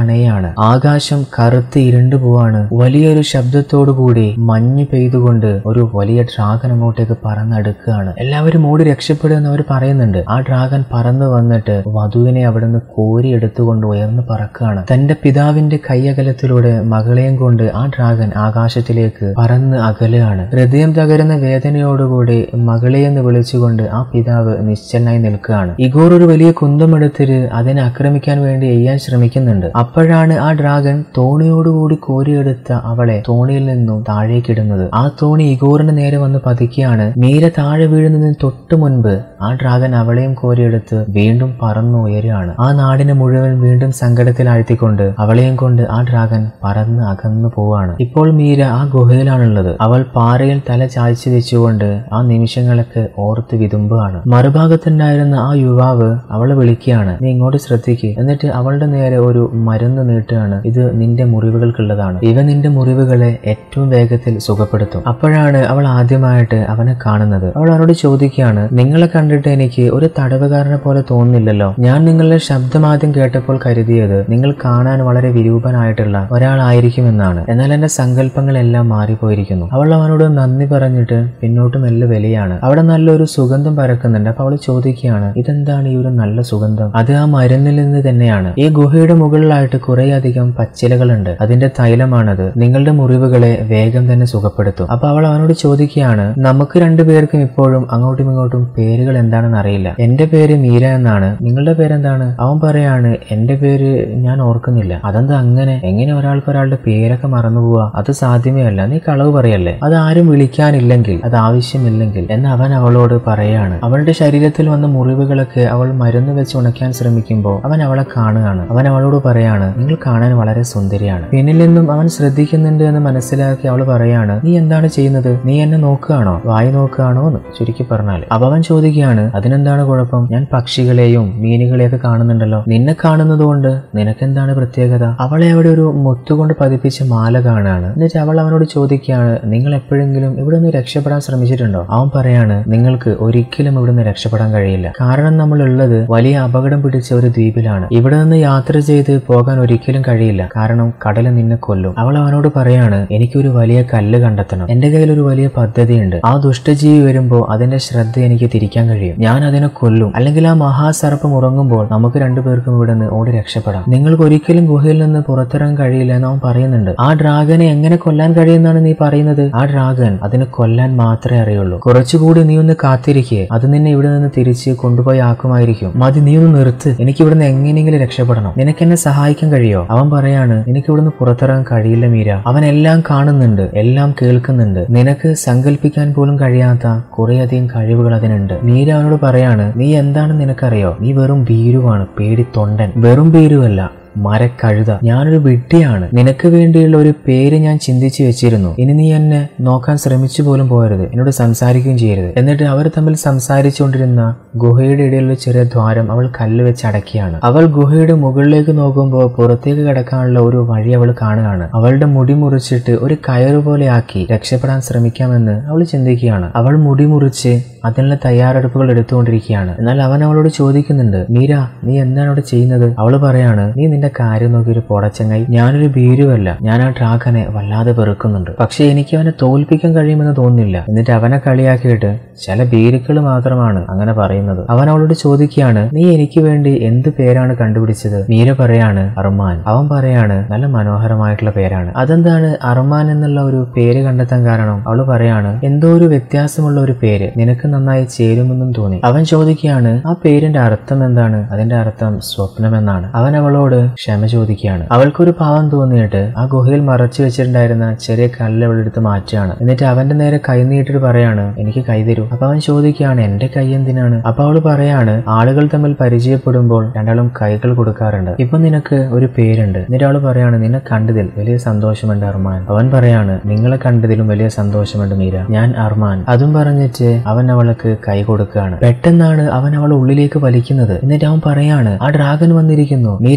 വരികയാണ് ആകാശം കറുത്ത് ഇരുണ്ടു പോവാണ് വലിയൊരു ശബ്ദത്തോടു കൂടി മഞ്ഞ് പെയ്തുകൊണ്ട് ഒരു വലിയ ഡ്രാഗൻ അങ്ങോട്ടേക്ക് പറന്നെടുക്കുകയാണ് എല്ലാവരും ഓടി രക്ഷപ്പെടുമെന്ന് അവർ പറയുന്നുണ്ട് ആ ഡ്രാഗൻ പറന്നു വന്നിട്ട് വധുവിനെ അവിടുന്ന് കോരി എടുത്തുകൊണ്ട് ഉയർന്നു പറക്കുകയാണ് തന്റെ പിതാവിന്റെ കൈയകലത്തിലൂടെ മകളെയും കൊണ്ട് ആ ഡ്രാഗൻ ആകാശത്തിലേക്ക് പറന്ന് അകലുകയാണ് ഹൃദയം തകരുന്ന വേദനയോടുകൂടി മകളെയെന്ന് വിളിച്ചുകൊണ്ട് ആ പിതാവ് നിശ്ചലനായി നിൽക്കുകയാണ് ഇഗോർ ഒരു വലിയ കുന്തമെടുത്തിട്ട് അതിനെ ആക്രമിക്കാൻ വേണ്ടി എയ്യാൻ ശ്രമിക്കുന്നുണ്ട് അപ്പോഴാണ് ആ ഡ്രാഗൻ തോണിയോടുകൂടി കോരിയെടുത്ത അവളെ തോണിയിൽ നിന്നും താഴേക്കിടുന്നത് ആ തോണി ഇഗോറിന് നേരെ വന്ന് പതിക്കുകയാണ് മീര താഴെ വീഴുന്നതിന് തൊട്ടു മുൻപ് ആ ഡ്രാഗൻ അവളെയും കോരിയെടുത്ത് വീണ്ടും പറന്നു ഉയരുകയാണ് ആ നാടിനെ മുഴുവൻ വീണ്ടും സങ്കടത്തിലാഴ്ത്തിക്കൊണ്ട് അവളെയും കൊണ്ട് ആ ഡ്രാഗൻ പറന്ന് അകന്നു പോവാണ് ഇപ്പോൾ മീര ആ ഗുഹയിലാണുള്ളത് അവൾ പാറയിൽ തല ചായ്ച്ചു വെച്ചുകൊണ്ട് ആ നിമിഷങ്ങളൊക്കെ ഓർത്ത് വിതുമ്പുകയാണ് മറുഭാഗത്തുണ്ടായിരുന്ന ആ യുവാവ് അവളെ വിളിക്കുകയാണ് നീ ഇങ്ങോട്ട് ശ്രദ്ധിക്കുക എന്നിട്ട് അവളുടെ നേരെ ഒരു മരുന്ന് നീട്ടുകയാണ് ഇത് നിന്റെ മുറിവുകൾക്കുള്ളതാണ് ഇവ നിന്റെ മുറിവുകളെ ഏറ്റവും വേഗത്തിൽ സുഖപ്പെടുത്തും അപ്പോഴാണ് അവൾ ആദ്യമായിട്ട് അവനെ കാണുന്നത് അവൾ അവനോട് ചോദിക്കുകയാണ് നിങ്ങളെ കണ്ടിട്ട് എനിക്ക് ഒരു തടവുകാരനെ പോലെ തോന്നുന്നില്ലല്ലോ ഞാൻ നിങ്ങളുടെ ശബ്ദം ആദ്യം കേട്ടപ്പോൾ കരുതിയത് നിങ്ങൾ കാണാൻ വളരെ വിരൂപനായിട്ടുള്ള ഒരാളായിരിക്കുമെന്നാണ് എന്നാൽ എന്റെ സങ്കല്പങ്ങളെല്ലാം മാറിപ്പോയിരിക്കുന്നു അവൾ അവനോട് നന്ദി പറഞ്ഞിട്ട് പിന്നോട്ട് മെല്ലെ വലിയാണ് അവിടെ നല്ലൊരു സുഗന്ധം പരക്കുന്നുണ്ട് അപ്പൊ അവൾ ചോദിക്കുകയാണ് ഇതെന്താണ് ഈ ഒരു നല്ല സുഗന്ധം അത് ആ മരുന്നിൽ നിന്ന് തന്നെയാണ് ഈ ഗുഹയുടെ മുകളിലായിട്ട് കുറേയധികം പച്ചിലകളുണ്ട് അതിന്റെ തൈലമാണത് നിങ്ങളുടെ മുറിവുകളെ വേഗം തന്നെ സുഖപ്പെടുത്തും അപ്പൊ അവൾ അവനോട് ചോദിക്കുകയാണ് നമുക്ക് രണ്ടുപേർക്കും ഇപ്പോഴും അങ്ങോട്ടും ഇങ്ങോട്ടും പേരുകൾ എന്താണെന്ന് അറിയില്ല എന്റെ പേര് മീര എന്നാണ് നിങ്ങളുടെ പേരെന്താണ് അവൻ പറയാണ് എന്റെ പേര് ഞാൻ ഓർക്കുന്നില്ല അതെന്താ അങ്ങനെ എങ്ങനെ ഒരാൾക്ക് ഒരാളുടെ പേരൊക്കെ മറന്നു പോവാ അത് സാധ്യമേ അല്ല നീ കളവ് പറയല്ലേ അത് ആരും വിളിക്കാനില്ലെങ്കിൽ അത് ആവശ്യമില്ലെങ്കിൽ എന്ന് അവൻ അവളോട് പറയാണ് അവളുടെ ശരീരത്തിൽ വന്ന മുറിവുകളൊക്കെ അവൾ മരുന്ന് വെച്ച് ഉണക്കാൻ ശ്രമിക്കുമ്പോൾ അവൻ അവളെ കാണുകയാണ് അവൻ അവളോട് പറയാണ് നിങ്ങൾ കാണാൻ വളരെ സുന്ദരിയാണ് പിന്നിൽ നിന്നും അവൻ ശ്രദ്ധിക്കുന്നുണ്ട് എന്ന് മനസ്സിലാക്കി അവൾ പറയാണ് നീ എന്താണ് ചെയ്യുന്നത് നീ എന്നെ നോക്കുകയാണോ വായി നോക്കുകയാണോ എന്ന് ചുരുക്കി പറഞ്ഞാൽ അപ്പൊ അവൻ ചോദിക്കുകയാണ് അതിനെന്താണ് കുഴപ്പം ഞാൻ പക്ഷികളെയും മീനുകളെയൊക്കെ കാണുന്നുണ്ടല്ലോ നിന്നെ കാണുന്നത് കൊണ്ട് നിനക്കെന്താണ് പ്രത്യേകത അവളെ അവിടെ ഒരു മുത്തുകൊണ്ട് പതിപ്പിച്ച മാല കാണുകയാണ് എന്നിട്ട് അവൾ അവനോട് ചോദിക്കുകയാണ് നിങ്ങൾ എപ്പോഴെങ്കിലും ഇവിടെ നിന്ന് രക്ഷപ്പെടാൻ ശ്രമിച്ചിട്ടുണ്ടോ അവൻ പറയാണ് നിങ്ങൾക്ക് ഒരിക്കലും ഇവിടുന്ന് രക്ഷപ്പെടാൻ കഴിയില്ല കാരണം നമ്മൾ ഉള്ളത് വലിയ അപകടം പിടിച്ച ഒരു ദ്വീപിലാണ് ഇവിടെ നിന്ന് യാത്ര ചെയ്ത് പോകാൻ ഒരിക്കലും കഴിയില്ല കാരണം കടല് നിന്നെ കൊല്ലും അവൾ അവനോട് പറയാണ് എനിക്കൊരു വലിയ കല്ല് കണ്ടെത്തണം എന്റെ കയ്യിൽ ഒരു വലിയ പദ്ധതിയുണ്ട് ആ ദുഷ്ടജീവി വരുമ്പോൾ അതിന്റെ ശ്രദ്ധ എനിക്ക് തിരിക്കാൻ കഴിയും ഞാൻ അതിനെ കൊല്ലും അല്ലെങ്കിൽ ആ മഹാസർപ്പം ഉറങ്ങുമ്പോൾ നമുക്ക് രണ്ടുപേർക്കും ഇവിടെ നിന്ന് ഓടി രക്ഷപ്പെടാം നിങ്ങൾക്ക് ഒരിക്കലും ഗുഹയിൽ നിന്ന് പുറത്തിറങ്ങാൻ കഴിയില്ല എന്ന് അവൻ പറയുന്നുണ്ട് ആ ഡ്രാഗനെ എങ്ങനെ കൊല്ലാൻ കഴിയുമെന്നാണ് നീ പറയുന്നത് ആ ഡ്രാഗൻ അതിനെ കൊല്ലാൻ മാത്രമേ അറിയുള്ളൂ കുറച്ചുകൂടി നീ ഒന്ന് കാത്തിരിക്കേ അത് നിന്നെ ഇവിടെ നിന്ന് തിരിച്ച് കൊണ്ടുപോയി ആക്കുമായിരിക്കും മതി നീ ഒന്ന് നിർത്ത് എനിക്ക് ഇവിടുന്ന് എങ്ങനെയെങ്കിലും രക്ഷപ്പെടണം നിനക്ക് എന്നെ സഹായിക്കാൻ കഴിയോ അവൻ പറയാണ് നിനക്ക് ഇവിടുന്ന് പുറത്തിറങ്ങാൻ കഴിയില്ല മീര അവൻ എല്ലാം കാണുന്നുണ്ട് എല്ലാം കേൾക്കുന്നുണ്ട് നിനക്ക് സങ്കല്പിക്കാൻ പോലും കഴിയാത്ത കുറേയധികം കഴിവുകൾ അതിനുണ്ട് മീര അവനോട് പറയാണ് നീ എന്താണെന്ന് നിനക്കറിയോ നീ വെറും ഭീരുവാണ് പേടി തൊണ്ടൻ വെറും ഭീരുവല്ല മരക്കഴുത ഞാനൊരു വിഡ്ഢിയാണ് നിനക്ക് വേണ്ടിയുള്ള ഒരു പേര് ഞാൻ ചിന്തിച്ചു വെച്ചിരുന്നു ഇനി നീ എന്നെ നോക്കാൻ ശ്രമിച്ചു പോലും പോകരുത് എന്നോട് സംസാരിക്കുകയും ചെയ്യരുത് എന്നിട്ട് അവർ തമ്മിൽ സംസാരിച്ചുകൊണ്ടിരുന്ന ഗുഹയുടെ ഇടയിലുള്ള ചെറിയ ദ്വാരം അവൾ കല്ല് വെച്ച് അടക്കിയാണ് അവൾ ഗുഹയുടെ മുകളിലേക്ക് നോക്കുമ്പോൾ പുറത്തേക്ക് കിടക്കാനുള്ള ഒരു വഴി അവൾ കാണുകയാണ് അവളുടെ മുടി മുറിച്ചിട്ട് ഒരു കയറ് പോലെ ആക്കി രക്ഷപ്പെടാൻ ശ്രമിക്കാമെന്ന് അവൾ ചിന്തിക്കുകയാണ് അവൾ മുടി മുറിച്ച് അതിനുള്ള തയ്യാറെടുപ്പുകൾ എടുത്തുകൊണ്ടിരിക്കുകയാണ് എന്നാൽ അവൻ അവളോട് ചോദിക്കുന്നുണ്ട് മീര നീ എന്താണ് അവിടെ ചെയ്യുന്നത് അവള് പറയാണ് നീ നിന്റെ കാര്യം നോക്കി ഒരു പൊടച്ചങ്ങായി ഞാനൊരു ഭീരുവല്ല ഞാൻ ആ ഡ്രാഗനെ വല്ലാതെ വെറുക്കുന്നുണ്ട് പക്ഷെ എനിക്ക് അവനെ തോൽപ്പിക്കാൻ കഴിയുമെന്ന് തോന്നുന്നില്ല എന്നിട്ട് അവനെ കളിയാക്കിയിട്ട് ചില ഭീരുക്കൾ മാത്രമാണ് അങ്ങനെ പറയുന്നത് അവൻ അവളോട് ചോദിക്കുകയാണ് നീ എനിക്ക് വേണ്ടി എന്ത് പേരാണ് കണ്ടുപിടിച്ചത് മീര പറയാണ് അർമാൻ അവൻ പറയാണ് നല്ല മനോഹരമായിട്ടുള്ള പേരാണ് അതെന്താണ് അർമാൻ എന്നുള്ള ഒരു പേര് കണ്ടെത്താൻ കാരണം അവള് പറയാണ് എന്തോ ഒരു വ്യത്യാസമുള്ള ഒരു പേര് നിനക്ക് നന്നായി ചേരുമെന്നും തോന്നി അവൻ ചോദിക്കുകയാണ് ആ പേരിന്റെ അർത്ഥം എന്താണ് അതിന്റെ അർത്ഥം സ്വപ്നം എന്നാണ് അവൻ അവളോട് ക്ഷമ ചോദിക്കുകയാണ് അവൾക്കൊരു പാവം തോന്നിയിട്ട് ആ ഗുഹയിൽ മറച്ചു വെച്ചിട്ടുണ്ടായിരുന്ന ചെറിയ കല്ല് അവളെടുത്ത് മാറ്റുകയാണ് എന്നിട്ട് അവന്റെ നേരെ കൈ നീട്ടിട്ട് പറയാണ് എനിക്ക് കൈ തരൂ അപ്പൊ അവൻ ചോദിക്കുകയാണ് എന്റെ കൈ എന്തിനാണ് അപ്പൊ അവള് പറയാണ് ആളുകൾ തമ്മിൽ പരിചയപ്പെടുമ്പോൾ രണ്ടാളും കൈകൾ കൊടുക്കാറുണ്ട് ഇപ്പൊ നിനക്ക് ഒരു പേരുണ്ട് എന്നിട്ട് അവള് പറയാണ് നിന്നെ കണ്ടതിൽ വലിയ സന്തോഷമുണ്ട് അർമാൻ അവൻ പറയാണ് നിങ്ങളെ കണ്ടതിലും വലിയ സന്തോഷമുണ്ട് മീര ഞാൻ അർമാൻ അതും പറഞ്ഞിട്ട് അവൻ അവൾക്ക് കൈ കൊടുക്കുകയാണ് പെട്ടെന്നാണ് അവൻ അവൾ ഉള്ളിലേക്ക് വലിക്കുന്നത് എന്നിട്ട് അവൻ പറയാണ് ആ ഡ്രാഗൻ വന്നിരിക്കുന്നു മീര എന്ത്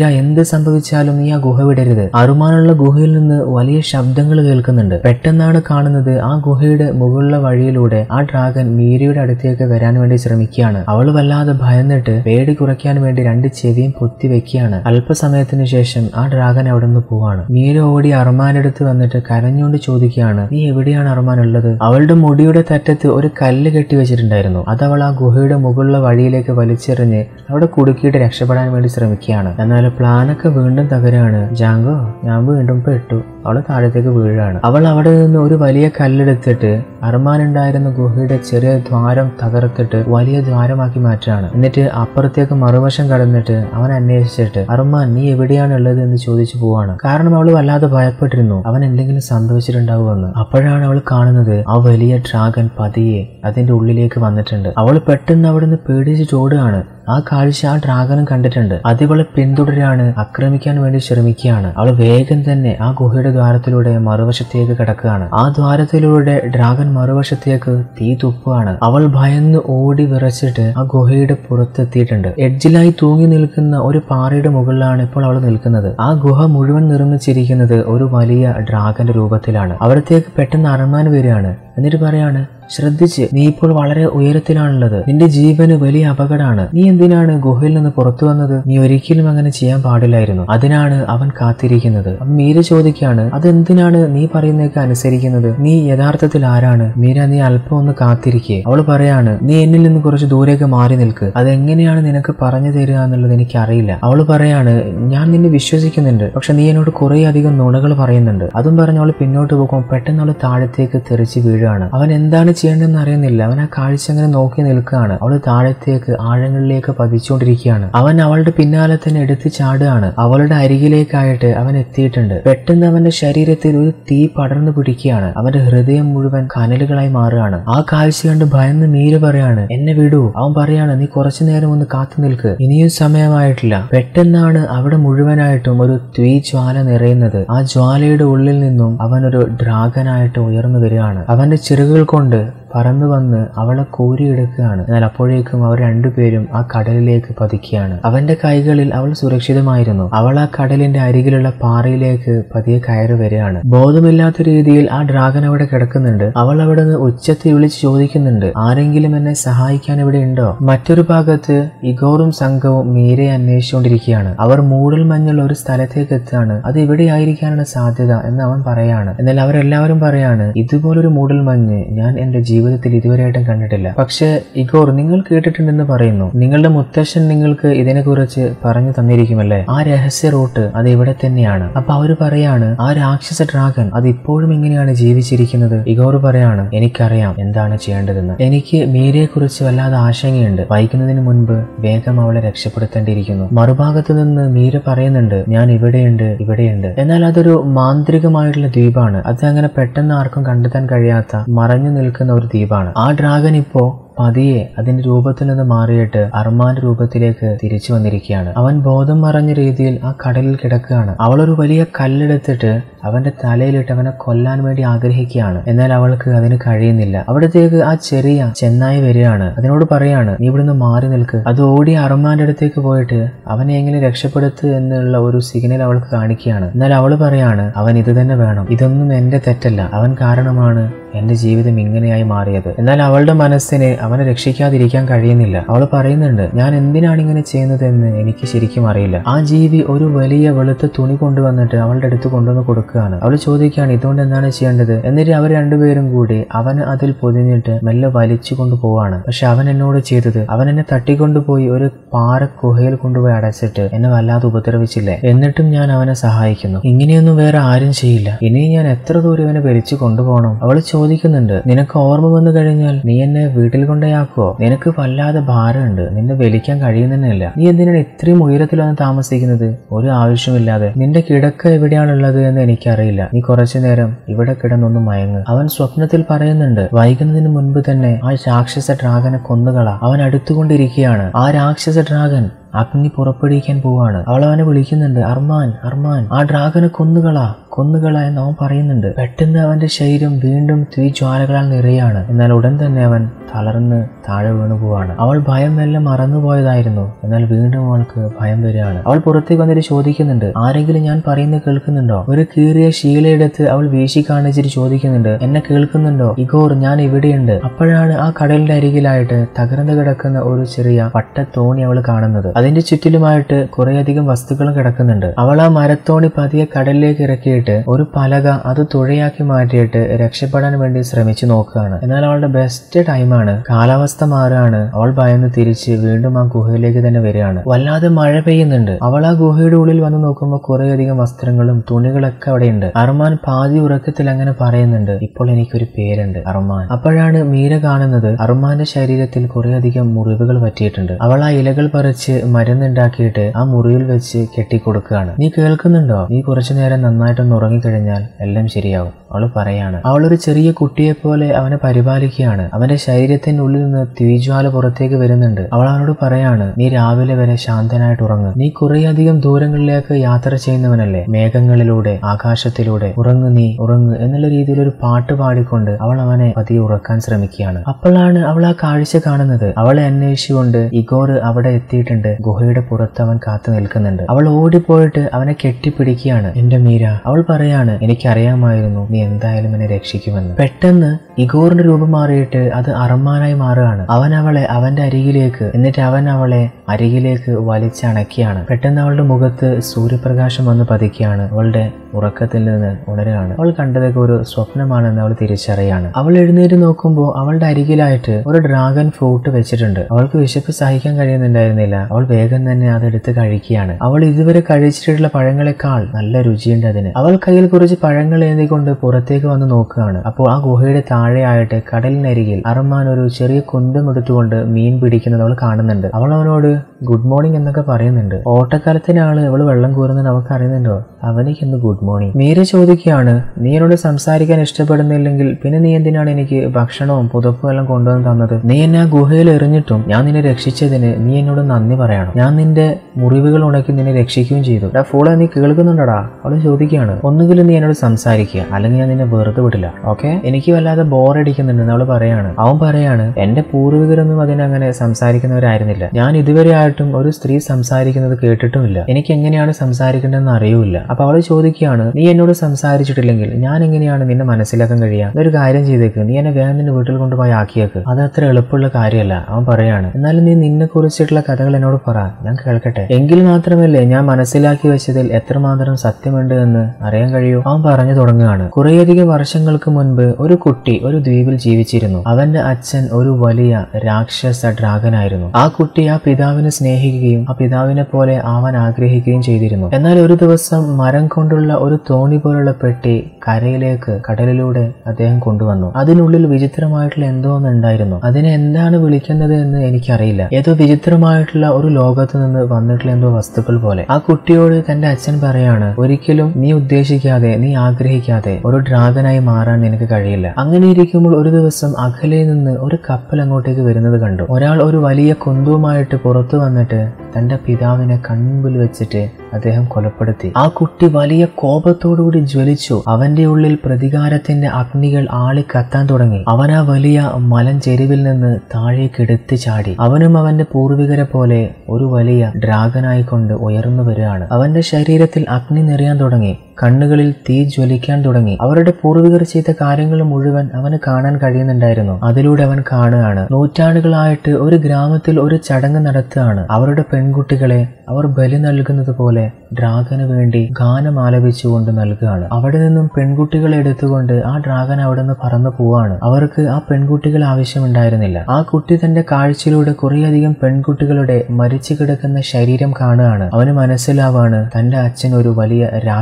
സംഭവിച്ചാലും നീ ആ ഗുഹ വിടരുത് അറുമാനുള്ള ഗുഹയിൽ നിന്ന് വലിയ ശബ്ദങ്ങൾ കേൾക്കുന്നുണ്ട് പെട്ടെന്നാണ് കാണുന്നത് ആ ഗുഹയുടെ മുകളിലെ വഴിയിലൂടെ ആ ഡ്രാഗൻ മീരയുടെ അടുത്തേക്ക് വരാൻ വേണ്ടി ശ്രമിക്കുകയാണ് അവൾ വല്ലാതെ ഭയന്നിട്ട് പേടി കുറയ്ക്കാൻ വേണ്ടി രണ്ട് ചെവിയും പൊത്തി വെക്കുകയാണ് അല്പസമയത്തിന് ശേഷം ആ ഡ്രാഗൻ അവിടെ നിന്ന് പോവാണ് മീര ഓടി അർമാന്റെ അടുത്ത് വന്നിട്ട് കരഞ്ഞുകൊണ്ട് ചോദിക്കുകയാണ് നീ എവിടെയാണ് അർമാൻ ഉള്ളത് അവളുടെ മുടിയുടെ തറ്റത്ത് ഒരു കല്ല് കെട്ടി വെച്ചിട്ടുണ്ടായിരുന്നു അത് അവൾ ആ ഗുഹയുടെ മുകളിലെ വഴിയിലേക്ക് വലിച്ചെറിഞ്ഞ് അവിടെ കുടുക്കിയിട്ട് രക്ഷപ്പെടാൻ വേണ്ടി ശ്രമിക്കുകയാണ് എന്നാൽ പ്ലാനൊക്കെ വീണ്ടും തകരാണ് ജാങ്കോ ഞാൻ വീണ്ടും പെട്ടു അവള് താഴത്തേക്ക് വീഴാണ് അവൾ അവിടെ നിന്ന് ഒരു വലിയ കല്ലെടുത്തിട്ട് അർമാൻ ഉണ്ടായിരുന്ന ഗുഹയുടെ ചെറിയ ദ്വാരം തകർത്തിട്ട് വലിയ ദ്വാരമാക്കി മാറ്റുകയാണ് എന്നിട്ട് അപ്പുറത്തേക്ക് മറുവശം കടന്നിട്ട് അവൻ അന്വേഷിച്ചിട്ട് അർമാൻ നീ എവിടെയാണ് ഉള്ളത് എന്ന് ചോദിച്ചു പോവാണ് കാരണം അവൾ വല്ലാതെ ഭയപ്പെട്ടിരുന്നു അവൻ എന്തെങ്കിലും സംഭവിച്ചിട്ടുണ്ടാവുമെന്ന് അപ്പോഴാണ് അവൾ കാണുന്നത് ആ വലിയ ഡ്രാഗൻ പതിയെ അതിന്റെ ഉള്ളിലേക്ക് വന്നിട്ടുണ്ട് അവൾ പെട്ടെന്ന് അവിടുന്ന് പേടിച്ചിട്ട് ഓടുകയാണ് ആ കാഴ്ച ആ ഡ്രാഗനും കണ്ടിട്ടുണ്ട് അതിവളെ പിന്തുടരാണ് ആക്രമിക്കാൻ വേണ്ടി ശ്രമിക്കുകയാണ് അവൾ വേഗം തന്നെ ആ ഗുഹയുടെ ദ്വാരത്തിലൂടെ മറുവശത്തേക്ക് കിടക്കുകയാണ് ആ ദ്വാരത്തിലൂടെ ഡ്രാഗൻ മറുവശത്തേക്ക് തീ തുപ്പുകയാണ് അവൾ ഭയന്ന് ഓടി വിറച്ചിട്ട് ആ ഗുഹയുടെ പുറത്തെത്തിയിട്ടുണ്ട് എഡ്ജിലായി തൂങ്ങി നിൽക്കുന്ന ഒരു പാറയുടെ മുകളിലാണ് ഇപ്പോൾ അവൾ നിൽക്കുന്നത് ആ ഗുഹ മുഴുവൻ നിർമ്മിച്ചിരിക്കുന്നത് ഒരു വലിയ ഡ്രാഗന്റെ രൂപത്തിലാണ് അവിടത്തേക്ക് പെട്ടെന്ന് അറമാൻ വരികയാണ് എന്നിട്ട് പറയാണ് ശ്രദ്ധിച്ച് നീ ഇപ്പോൾ വളരെ ഉയരത്തിലാണുള്ളത് നിന്റെ ജീവന് വലിയ അപകടമാണ് നീ എന്തിനാണ് ഗുഹയിൽ നിന്ന് പുറത്തു വന്നത് നീ ഒരിക്കലും അങ്ങനെ ചെയ്യാൻ പാടില്ലായിരുന്നു അതിനാണ് അവൻ കാത്തിരിക്കുന്നത് അപ്പൊ മീര ചോദിക്കാണ് അതെന്തിനാണ് നീ പറയുന്നതൊക്കെ അനുസരിക്കുന്നത് നീ യഥാർത്ഥത്തിൽ ആരാണ് മീര നീ അല്പം ഒന്ന് കാത്തിരിക്കേ അവൾ പറയാണ് നീ എന്നിൽ നിന്ന് കുറച്ച് ദൂരേക്ക് മാറി നിൽക്ക് അതെങ്ങനെയാണ് നിനക്ക് പറഞ്ഞു തരിക എന്നുള്ളത് എനിക്ക് അറിയില്ല അവൾ പറയാണ് ഞാൻ നിന്നെ വിശ്വസിക്കുന്നുണ്ട് പക്ഷെ നീ എന്നോട് കുറെ അധികം നുണകൾ പറയുന്നുണ്ട് അതും പറഞ്ഞ് അവൾ പിന്നോട്ട് പോകും പെട്ടെന്ന് അവൾ താഴത്തേക്ക് തെറിച്ച് വീഴുകയാണ് അവൻ എന്താണ് ചെയ്യേണ്ടതെന്ന് അറിയുന്നില്ല അവൻ ആ കാഴ്ച അങ്ങനെ നോക്കി നിൽക്കുകയാണ് അവൾ താഴത്തേക്ക് ആഴങ്ങളിലേക്ക് പതിച്ചുകൊണ്ടിരിക്കുകയാണ് അവൻ അവളുടെ പിന്നാലെ തന്നെ എടുത്ത് ചാടുകയാണ് അവളുടെ അരികിലേക്കായിട്ട് അവൻ എത്തിയിട്ടുണ്ട് പെട്ടെന്ന് അവന്റെ ശരീരത്തിൽ ഒരു തീ പടർന്നു പിടിക്കുകയാണ് അവന്റെ ഹൃദയം മുഴുവൻ കനലുകളായി മാറുകയാണ് ആ കാഴ്ച കണ്ട് ഭയന്ന് മീര് പറയാണ് എന്നെ വിടൂ അവൻ പറയാണ് നീ കുറച്ചു നേരം ഒന്ന് കാത്തു നിൽക്ക് ഇനിയും സമയമായിട്ടില്ല പെട്ടെന്നാണ് അവിടെ മുഴുവനായിട്ടും ഒരു ത്വീ ജ്വാല നിറയുന്നത് ആ ജ്വാലയുടെ ഉള്ളിൽ നിന്നും അവൻ ഒരു ഡ്രാഗനായിട്ട് ഉയർന്നു വരികയാണ് അവന്റെ ചിറകുകൾ കൊണ്ട് പറന്നു വന്ന് അവളെ കോരിയെടുക്കുകയാണ് എന്നാൽ അപ്പോഴേക്കും അവർ രണ്ടുപേരും ആ കടലിലേക്ക് പതിക്കുകയാണ് അവന്റെ കൈകളിൽ അവൾ സുരക്ഷിതമായിരുന്നു അവൾ ആ കടലിന്റെ അരികിലുള്ള പാറയിലേക്ക് പതിയെ കയറി വരികയാണ് ബോധമില്ലാത്ത രീതിയിൽ ആ ഡ്രാഗൻ അവിടെ കിടക്കുന്നുണ്ട് അവൾ അവിടെ നിന്ന് ഉച്ചത്തിൽ വിളിച്ച് ചോദിക്കുന്നുണ്ട് ആരെങ്കിലും എന്നെ സഹായിക്കാൻ ഇവിടെ ഉണ്ടോ മറ്റൊരു ഭാഗത്ത് ഇഗോറും സംഘവും മീരയെ അന്വേഷിച്ചുകൊണ്ടിരിക്കുകയാണ് അവർ മൂടൽ മഞ്ഞുള്ള ഒരു സ്ഥലത്തേക്ക് എത്താണ് അത് എവിടെയായിരിക്കാനാണ് സാധ്യത എന്ന് അവൻ പറയാണ് എന്നാൽ അവരെല്ലാവരും പറയാണ് ഇതുപോലൊരു മൂടൽ മഞ്ഞ് ഞാൻ എന്റെ ജീവിതത്തിൽ ഇതുവരെയായിട്ടും കണ്ടിട്ടില്ല പക്ഷേ ഇഗോർ നിങ്ങൾ കേട്ടിട്ടുണ്ടെന്ന് പറയുന്നു നിങ്ങളുടെ മുത്തശ്ശൻ നിങ്ങൾക്ക് ഇതിനെക്കുറിച്ച് പറഞ്ഞു തന്നിരിക്കുമല്ലേ ആ രഹസ്യ റൂട്ട് അത് ഇവിടെ തന്നെയാണ് അപ്പൊ അവര് പറയാണ് ആ രാക്ഷസ ഡ്രാഗൻ അത് ഇപ്പോഴും എങ്ങനെയാണ് ജീവിച്ചിരിക്കുന്നത് ഇഗോർ പറയാണ് എനിക്കറിയാം എന്താണ് ചെയ്യേണ്ടതെന്ന് എനിക്ക് മീരയെ കുറിച്ച് വല്ലാതെ ആശങ്കയുണ്ട് വൈകുന്നതിന് മുൻപ് വേഗം അവളെ രക്ഷപ്പെടുത്തേണ്ടിയിരിക്കുന്നു മറുഭാഗത്ത് നിന്ന് മീര പറയുന്നുണ്ട് ഞാൻ ഇവിടെയുണ്ട് ഇവിടെയുണ്ട് എന്നാൽ അതൊരു മാന്ത്രികമായിട്ടുള്ള ദ്വീപാണ് അത് അങ്ങനെ പെട്ടെന്ന് ആർക്കും കണ്ടെത്താൻ കഴിയാത്ത മറഞ്ഞു നിൽക്കുന്ന ഒരു ദ്വീപാണ് ആ ഡ്രാഗൻ ഇപ്പോ പതിയെ അതിന്റെ രൂപത്തിൽ നിന്ന് മാറിയിട്ട് അർമാന്റെ രൂപത്തിലേക്ക് തിരിച്ചു വന്നിരിക്കുകയാണ് അവൻ ബോധം മറഞ്ഞ രീതിയിൽ ആ കടലിൽ കിടക്കുകയാണ് അവളൊരു വലിയ കല്ലെടുത്തിട്ട് അവന്റെ തലയിലിട്ട് അവനെ കൊല്ലാൻ വേണ്ടി ആഗ്രഹിക്കുകയാണ് എന്നാൽ അവൾക്ക് അതിന് കഴിയുന്നില്ല അവിടത്തേക്ക് ആ ചെറിയ ചെന്നായി വരികയാണ് അതിനോട് പറയാണ് നീ ഇവിടുന്ന് മാറി നിൽക്ക് അത് ഓടി അർമാന്റെ അടുത്തേക്ക് പോയിട്ട് അവനെ എങ്ങനെ രക്ഷപ്പെടുത്തു എന്നുള്ള ഒരു സിഗ്നൽ അവൾക്ക് കാണിക്കുകയാണ് എന്നാൽ അവൾ പറയാണ് അവൻ ഇത് തന്നെ വേണം ഇതൊന്നും എന്റെ തെറ്റല്ല അവൻ കാരണമാണ് എന്റെ ജീവിതം ഇങ്ങനെയായി മാറിയത് എന്നാൽ അവളുടെ മനസ്സിന് അവനെ രക്ഷിക്കാതിരിക്കാൻ കഴിയുന്നില്ല അവൾ പറയുന്നുണ്ട് ഞാൻ എന്തിനാണ് ഇങ്ങനെ ചെയ്യുന്നതെന്ന് എനിക്ക് ശരിക്കും അറിയില്ല ആ ജീവി ഒരു വലിയ വെളുത്ത തുണി കൊണ്ടുവന്നിട്ട് അവളുടെ അടുത്ത് കൊണ്ടുവന്ന് കൊടുക്കുകയാണ് അവൾ ചോദിക്കുകയാണ് ഇതുകൊണ്ട് എന്താണ് ചെയ്യേണ്ടത് എന്നിട്ട് അവർ രണ്ടുപേരും കൂടി അവന് അതിൽ പൊതിഞ്ഞിട്ട് മെല്ലെ വലിച്ചു കൊണ്ടുപോവാണ് പക്ഷെ അവൻ എന്നോട് ചെയ്തത് അവൻ എന്നെ തട്ടിക്കൊണ്ടുപോയി ഒരു പാറ ഗുഹയിൽ കൊണ്ടുപോയി അടച്ചിട്ട് എന്നെ വല്ലാതെ ഉപദ്രവിച്ചില്ലേ എന്നിട്ടും ഞാൻ അവനെ സഹായിക്കുന്നു ഇങ്ങനെയൊന്നും വേറെ ആരും ചെയ്യില്ല ഇനി ഞാൻ എത്ര ദൂരം ഇവനെ വലിച്ചു കൊണ്ടുപോകണം അവൾ ചോദിക്കുന്നുണ്ട് നിനക്ക് ഓർമ്മ വന്നു കഴിഞ്ഞാൽ നീ എന്നെ വീട്ടിൽ കൊണ്ടേയാക്കുവോ നിനക്ക് വല്ലാതെ ഭാരമുണ്ട് നിന്നെ വലിക്കാൻ കഴിയുന്നില്ല നീ എന്തിനാണ് ഇത്രയും ഉയരത്തിലാണ് താമസിക്കുന്നത് ഒരു ആവശ്യമില്ലാതെ നിന്റെ കിടക്ക എവിടെയാണുള്ളത് എന്ന് എനിക്കറിയില്ല നീ കുറച്ചു നേരം ഇവിടെ കിടന്നൊന്ന് മയങ്ങ് അവൻ സ്വപ്നത്തിൽ പറയുന്നുണ്ട് വൈകുന്നതിന് മുൻപ് തന്നെ ആ രാക്ഷസ ഡ്രാഗനെ കൊന്നുകള അവൻ അടുത്തുകൊണ്ടിരിക്കുകയാണ് ആ രാക്ഷസ ഡ്രാഗൻ അഗ്നി പുറപ്പെടുവിക്കാൻ പോവാണ് അവൾ അവനെ വിളിക്കുന്നുണ്ട് അർമാൻ അർമാൻ ആ ഡ്രാഗനെ കൊന്നുകളാ കൊന്നുകള എന്ന് അവൻ പറയുന്നുണ്ട് പെട്ടെന്ന് അവന്റെ ശരീരം വീണ്ടും തീജ്വാലകളാൽ നിറയാണ് എന്നാൽ ഉടൻ തന്നെ അവൻ തളർന്ന് താഴെ വീണു പോവാണ് അവൾ ഭയം എല്ലാം മറന്നുപോയതായിരുന്നു എന്നാൽ വീണ്ടും അവൾക്ക് ഭയം വരികയാണ് അവൾ പുറത്തേക്ക് വന്നിട്ട് ചോദിക്കുന്നുണ്ട് ആരെങ്കിലും ഞാൻ പറയുന്നത് കേൾക്കുന്നുണ്ടോ ഒരു കീറിയ ശീലയെടുത്ത് അവൾ വീശി കാണിച്ചിട്ട് ചോദിക്കുന്നുണ്ട് എന്നെ കേൾക്കുന്നുണ്ടോ ഇഗോർ ഞാൻ ഇവിടെയുണ്ട് അപ്പോഴാണ് ആ കടലിന്റെ അരികിലായിട്ട് തകർന്നു കിടക്കുന്ന ഒരു ചെറിയ പട്ടത്തോണി അവൾ കാണുന്നത് അതിന്റെ ചുറ്റിലുമായിട്ട് കുറേയധികം വസ്തുക്കളും കിടക്കുന്നുണ്ട് അവൾ ആ മരത്തോണി പതിയെ കടലിലേക്ക് ഇറക്കിയിട്ട് ഒരു പലക അത് തുഴയാക്കി മാറ്റിയിട്ട് രക്ഷപ്പെടാൻ വേണ്ടി ശ്രമിച്ചു നോക്കുകയാണ് എന്നാൽ അവളുടെ ബെസ്റ്റ് ടൈമാണ് കാലാവസ്ഥ മാറുകയാണ് അവൾ ഭയന്ന് തിരിച്ച് വീണ്ടും ആ ഗുഹയിലേക്ക് തന്നെ വരികയാണ് വല്ലാതെ മഴ പെയ്യുന്നുണ്ട് അവൾ ആ ഗുഹയുടെ ഉള്ളിൽ വന്ന് നോക്കുമ്പോൾ കുറേയധികം വസ്ത്രങ്ങളും തുണികളൊക്കെ അവിടെയുണ്ട് അർമാൻ പാതി ഉറക്കത്തിൽ അങ്ങനെ പറയുന്നുണ്ട് ഇപ്പോൾ എനിക്കൊരു പേരുണ്ട് അർമാൻ അപ്പോഴാണ് മീര കാണുന്നത് അർമാന്റെ ശരീരത്തിൽ കുറേയധികം മുറിവുകൾ പറ്റിയിട്ടുണ്ട് അവൾ ആ ഇലകൾ പറിച്ച് മരുന്നുണ്ടാക്കിയിട്ട് ആ മുറിവിൽ വെച്ച് കെട്ടിക്കൊടുക്കുകയാണ് നീ കേൾക്കുന്നുണ്ടോ നീ കുറച്ചു നേരം നന്നായിട്ടൊന്ന് ഉറങ്ങിക്കഴിഞ്ഞാൽ എല്ലാം ശരിയാവും അവൾ പറയാണ് അവൾ ഒരു ചെറിയ കുട്ടിയെ പോലെ അവനെ പരിപാലിക്കുകയാണ് അവന്റെ ശരീരത്തിന്റെ ഉള്ളിൽ നിന്ന് തീജ്വാല പുറത്തേക്ക് വരുന്നുണ്ട് അവൾ അവനോട് പറയാണ് നീ രാവിലെ വരെ ശാന്തനായിട്ട് ഉറങ്ങും നീ കുറേയധികം ദൂരങ്ങളിലേക്ക് യാത്ര ചെയ്യുന്നവനല്ലേ മേഘങ്ങളിലൂടെ ആകാശത്തിലൂടെ ഉറങ്ങു നീ ഉറങ്ങു എന്നുള്ള രീതിയിൽ ഒരു പാട്ട് പാടിക്കൊണ്ട് അവൾ അവനെ പതിയെ ഉറക്കാൻ ശ്രമിക്കുകയാണ് അപ്പോഴാണ് അവൾ ആ കാഴ്ച കാണുന്നത് അവളെ അന്വേഷിച്ചുകൊണ്ട് ഇഗോർ അവിടെ എത്തിയിട്ടുണ്ട് ഗുഹയുടെ പുറത്ത് അവൻ കാത്തു നിൽക്കുന്നുണ്ട് അവൾ ഓടിപ്പോയിട്ട് അവനെ കെട്ടിപ്പിടിക്കുകയാണ് എന്റെ മീര അവൾ പറയാണ് എനിക്കറിയാമായിരുന്നു നീ എന്തായാലും എന്നെ രക്ഷിക്കുമെന്ന് പെട്ടെന്ന് ഇഗോറിന്റെ രൂപം മാറിയിട്ട് അത് അറമ്മാനായി മാറുകയാണ് അവൻ അവളെ അവന്റെ അരികിലേക്ക് എന്നിട്ട് അവൻ അവളെ അരികിലേക്ക് വലിച്ചണക്കിയാണ് പെട്ടെന്ന് അവളുടെ മുഖത്ത് സൂര്യപ്രകാശം വന്ന് പതിക്കുകയാണ് അവളുടെ ഉറക്കത്തിൽ നിന്ന് ഉണരുകയാണ് അവൾ കണ്ടതൊക്കെ ഒരു സ്വപ്നമാണെന്ന് അവൾ തിരിച്ചറിയാണ് അവൾ എഴുന്നേറ്റ് നോക്കുമ്പോൾ അവളുടെ അരികിലായിട്ട് ഒരു ഡ്രാഗൺ ഫ്രൂട്ട് വെച്ചിട്ടുണ്ട് അവൾക്ക് വിശപ്പ് സഹിക്കാൻ കഴിയുന്നുണ്ടായിരുന്നില്ല അവൾ വേഗം തന്നെ അതെടുത്ത് കഴിക്കുകയാണ് അവൾ ഇതുവരെ കഴിച്ചിട്ടുള്ള പഴങ്ങളെക്കാൾ നല്ല രുചിയുണ്ട് അതിന് അവൾ കയ്യിൽ കുറച്ച് പഴങ്ങൾ ഏന്തിക്കൊണ്ട് പുറത്തേക്ക് വന്ന് നോക്കുകയാണ് അപ്പോൾ ആ ഗുഹയുടെ താഴെയായിട്ട് കടലിനരികിൽ അറമാൻ ഒരു ചെറിയ കുന്തം എടുത്തുകൊണ്ട് മീൻ പിടിക്കുന്നത് അവൾ കാണുന്നുണ്ട് അവൾ അവനോട് ഗുഡ് മോർണിംഗ് എന്നൊക്കെ പറയുന്നുണ്ട് ഓട്ടക്കാലത്തിന് ആള് അവൾ വെള്ളം കോരുന്നത് അവൾക്ക് അറിയുന്നുണ്ടോ അവനിക്ക് ഇന്ന് ഗുഡ് മോർണിംഗ് മീര ചോദിക്കുകയാണ് നീ എന്നോട് സംസാരിക്കാൻ ഇഷ്ടപ്പെടുന്നില്ലെങ്കിൽ പിന്നെ നീ എന്തിനാണ് എനിക്ക് ഭക്ഷണവും പുതപ്പും എല്ലാം കൊണ്ടുവന്ന് തന്നത് നീ എന്നെ ആ ഗുഹയിൽ എറിഞ്ഞിട്ടും ഞാൻ നിന്നെ രക്ഷിച്ചതിന് നീ എന്നോട് നന്ദി പറയണം ഞാൻ നിന്റെ മുറിവുകൾ ഉണക്കി നിന്നെ രക്ഷിക്കുകയും ചെയ്തു ഡാ ഫോളെ നീ കേൾക്കുന്നുണ്ടടാ അവൾ ചോദിക്കുകയാണ് ഒന്നുകിലും നീ എന്നോട് സംസാരിക്കുക അല്ലെങ്കിൽ ഞാൻ നിന്നെ വെറുതെ വിടില്ല ഓക്കെ എനിക്ക് വല്ലാതെ ബോറടിക്കുന്നുണ്ടെന്ന് അവൾ പറയാണ് അവൻ പറയാണ് എന്റെ പൂർവികരൊന്നും അതിനങ്ങനെ സംസാരിക്കുന്നവരായിരുന്നില്ല ഞാൻ ഇതുവരെ ആയിട്ടും ഒരു സ്ത്രീ സംസാരിക്കുന്നത് കേട്ടിട്ടുമില്ല എനിക്ക് എങ്ങനെയാണ് സംസാരിക്കേണ്ടതെന്ന് അറിയൂല അപ്പൊ അവൾ ചോദിക്കുകയാണ് നീ എന്നോട് സംസാരിച്ചിട്ടില്ലെങ്കിൽ ഞാൻ എങ്ങനെയാണ് നിന്നെ മനസ്സിലാക്കാൻ കഴിയുക ഒരു കാര്യം ചെയ്തേക്ക് നീ എന്നെ വേഗം നിന്റെ വീട്ടിൽ കൊണ്ടുപോയി ആക്കിയേക്ക് അത് അത്ര എളുപ്പമുള്ള കാര്യമല്ല അവൻ പറയാണ് എന്നാലും നീ നിന്നെ കുറിച്ചിട്ടുള്ള കഥകൾ എന്നോട് പറ ഞാൻ കേൾക്കട്ടെ എങ്കിൽ മാത്രമല്ലേ ഞാൻ മനസ്സിലാക്കി വെച്ചതിൽ എത്രമാത്രം സത്യമുണ്ട് എന്ന് അറിയാൻ കഴിയൂ അവൻ പറഞ്ഞു തുടങ്ങുകയാണ് കുറേയധികം വർഷങ്ങൾക്ക് മുൻപ് ഒരു കുട്ടി ഒരു ദ്വീപിൽ ജീവിച്ചിരുന്നു അവന്റെ അച്ഛൻ ഒരു വലിയ രാക്ഷസ ഡ്രാഗനായിരുന്നു ആ കുട്ടി ആ പിതാവിനെ സ്നേഹിക്കുകയും ആ പിതാവിനെ പോലെ ആവാൻ ആഗ്രഹിക്കുകയും ചെയ്തിരുന്നു എന്നാൽ ഒരു ദിവസം മരം കൊണ്ടുള്ള ഒരു തോണി പോലുള്ള പെട്ടി കരയിലേക്ക് കടലിലൂടെ അദ്ദേഹം കൊണ്ടുവന്നു അതിനുള്ളിൽ വിചിത്രമായിട്ടുള്ള എന്തോ ഒന്നുണ്ടായിരുന്നു അതിനെ എന്താണ് വിളിക്കുന്നത് എന്ന് എനിക്കറിയില്ല ഏതോ വിചിത്രമായിട്ടുള്ള ഒരു ലോകത്ത് നിന്ന് വന്നിട്ടുള്ള എന്തോ വസ്തുക്കൾ പോലെ ആ കുട്ടിയോട് തന്റെ അച്ഛൻ പറയാണ് ഒരിക്കലും നീ ഉദ്ദേശിക്കാതെ നീ ആഗ്രഹിക്കാതെ ഒരു ഡ്രാഗനായി മാറാൻ നിനക്ക് കഴിയില്ല അങ്ങനെ ഇരിക്കുമ്പോൾ ഒരു ദിവസം അകലെ നിന്ന് ഒരു കപ്പൽ അങ്ങോട്ടേക്ക് വരുന്നത് കണ്ടു ഒരാൾ ഒരു വലിയ കുന്തവുമായിട്ട് പുറത്തു വന്നിട്ട് തന്റെ പിതാവിനെ കൺമുമ്പിൽ വെച്ചിട്ട് അദ്ദേഹം കൊലപ്പെടുത്തി ആ കുട്ടി വലിയ കോപത്തോടുകൂടി ജ്വലിച്ചു അവന്റെ ഉള്ളിൽ പ്രതികാരത്തിന്റെ അഗ്നികൾ ആളി കത്താൻ തുടങ്ങി അവൻ ആ വലിയ മലഞ്ചെരുവിൽ നിന്ന് താഴേക്ക് എടുത്തു ചാടി അവനും അവന്റെ പൂർവികരെ പോലെ ഒരു വലിയ ഡ്രാഗനായിക്കൊണ്ട് ഉയർന്നു വരികയാണ് അവന്റെ ശരീരത്തിൽ അഗ്നി നിറയാൻ തുടങ്ങി കണ്ണുകളിൽ തീ ജ്വലിക്കാൻ തുടങ്ങി അവരുടെ പൂർവികർ ചെയ്ത കാര്യങ്ങൾ മുഴുവൻ അവന് കാണാൻ കഴിയുന്നുണ്ടായിരുന്നു അതിലൂടെ അവൻ കാണുകയാണ് നൂറ്റാണ്ടുകളായിട്ട് ഒരു ഗ്രാമത്തിൽ ഒരു ചടങ്ങ് നടത്തുകയാണ് അവരുടെ പെൺകുട്ടികളെ അവർ ബലി നൽകുന്നത് പോലെ ഡ്രാഗന് വേണ്ടി ഗാനം ആലപിച്ചുകൊണ്ട് നൽകുകയാണ് അവിടെ നിന്നും പെൺകുട്ടികളെ എടുത്തുകൊണ്ട് ആ ഡ്രാഗൻ അവിടെ നിന്ന് പറന്നു പോവാണ് അവർക്ക് ആ പെൺകുട്ടികൾ ആവശ്യമുണ്ടായിരുന്നില്ല ആ കുട്ടി തന്റെ കാഴ്ചയിലൂടെ കുറേയധികം പെൺകുട്ടികളുടെ മരിച്ചു കിടക്കുന്ന ശരീരം കാണുകയാണ് അവന് മനസ്സിലാവാണ് തന്റെ അച്ഛൻ ഒരു വലിയ രാക്ഷസനായി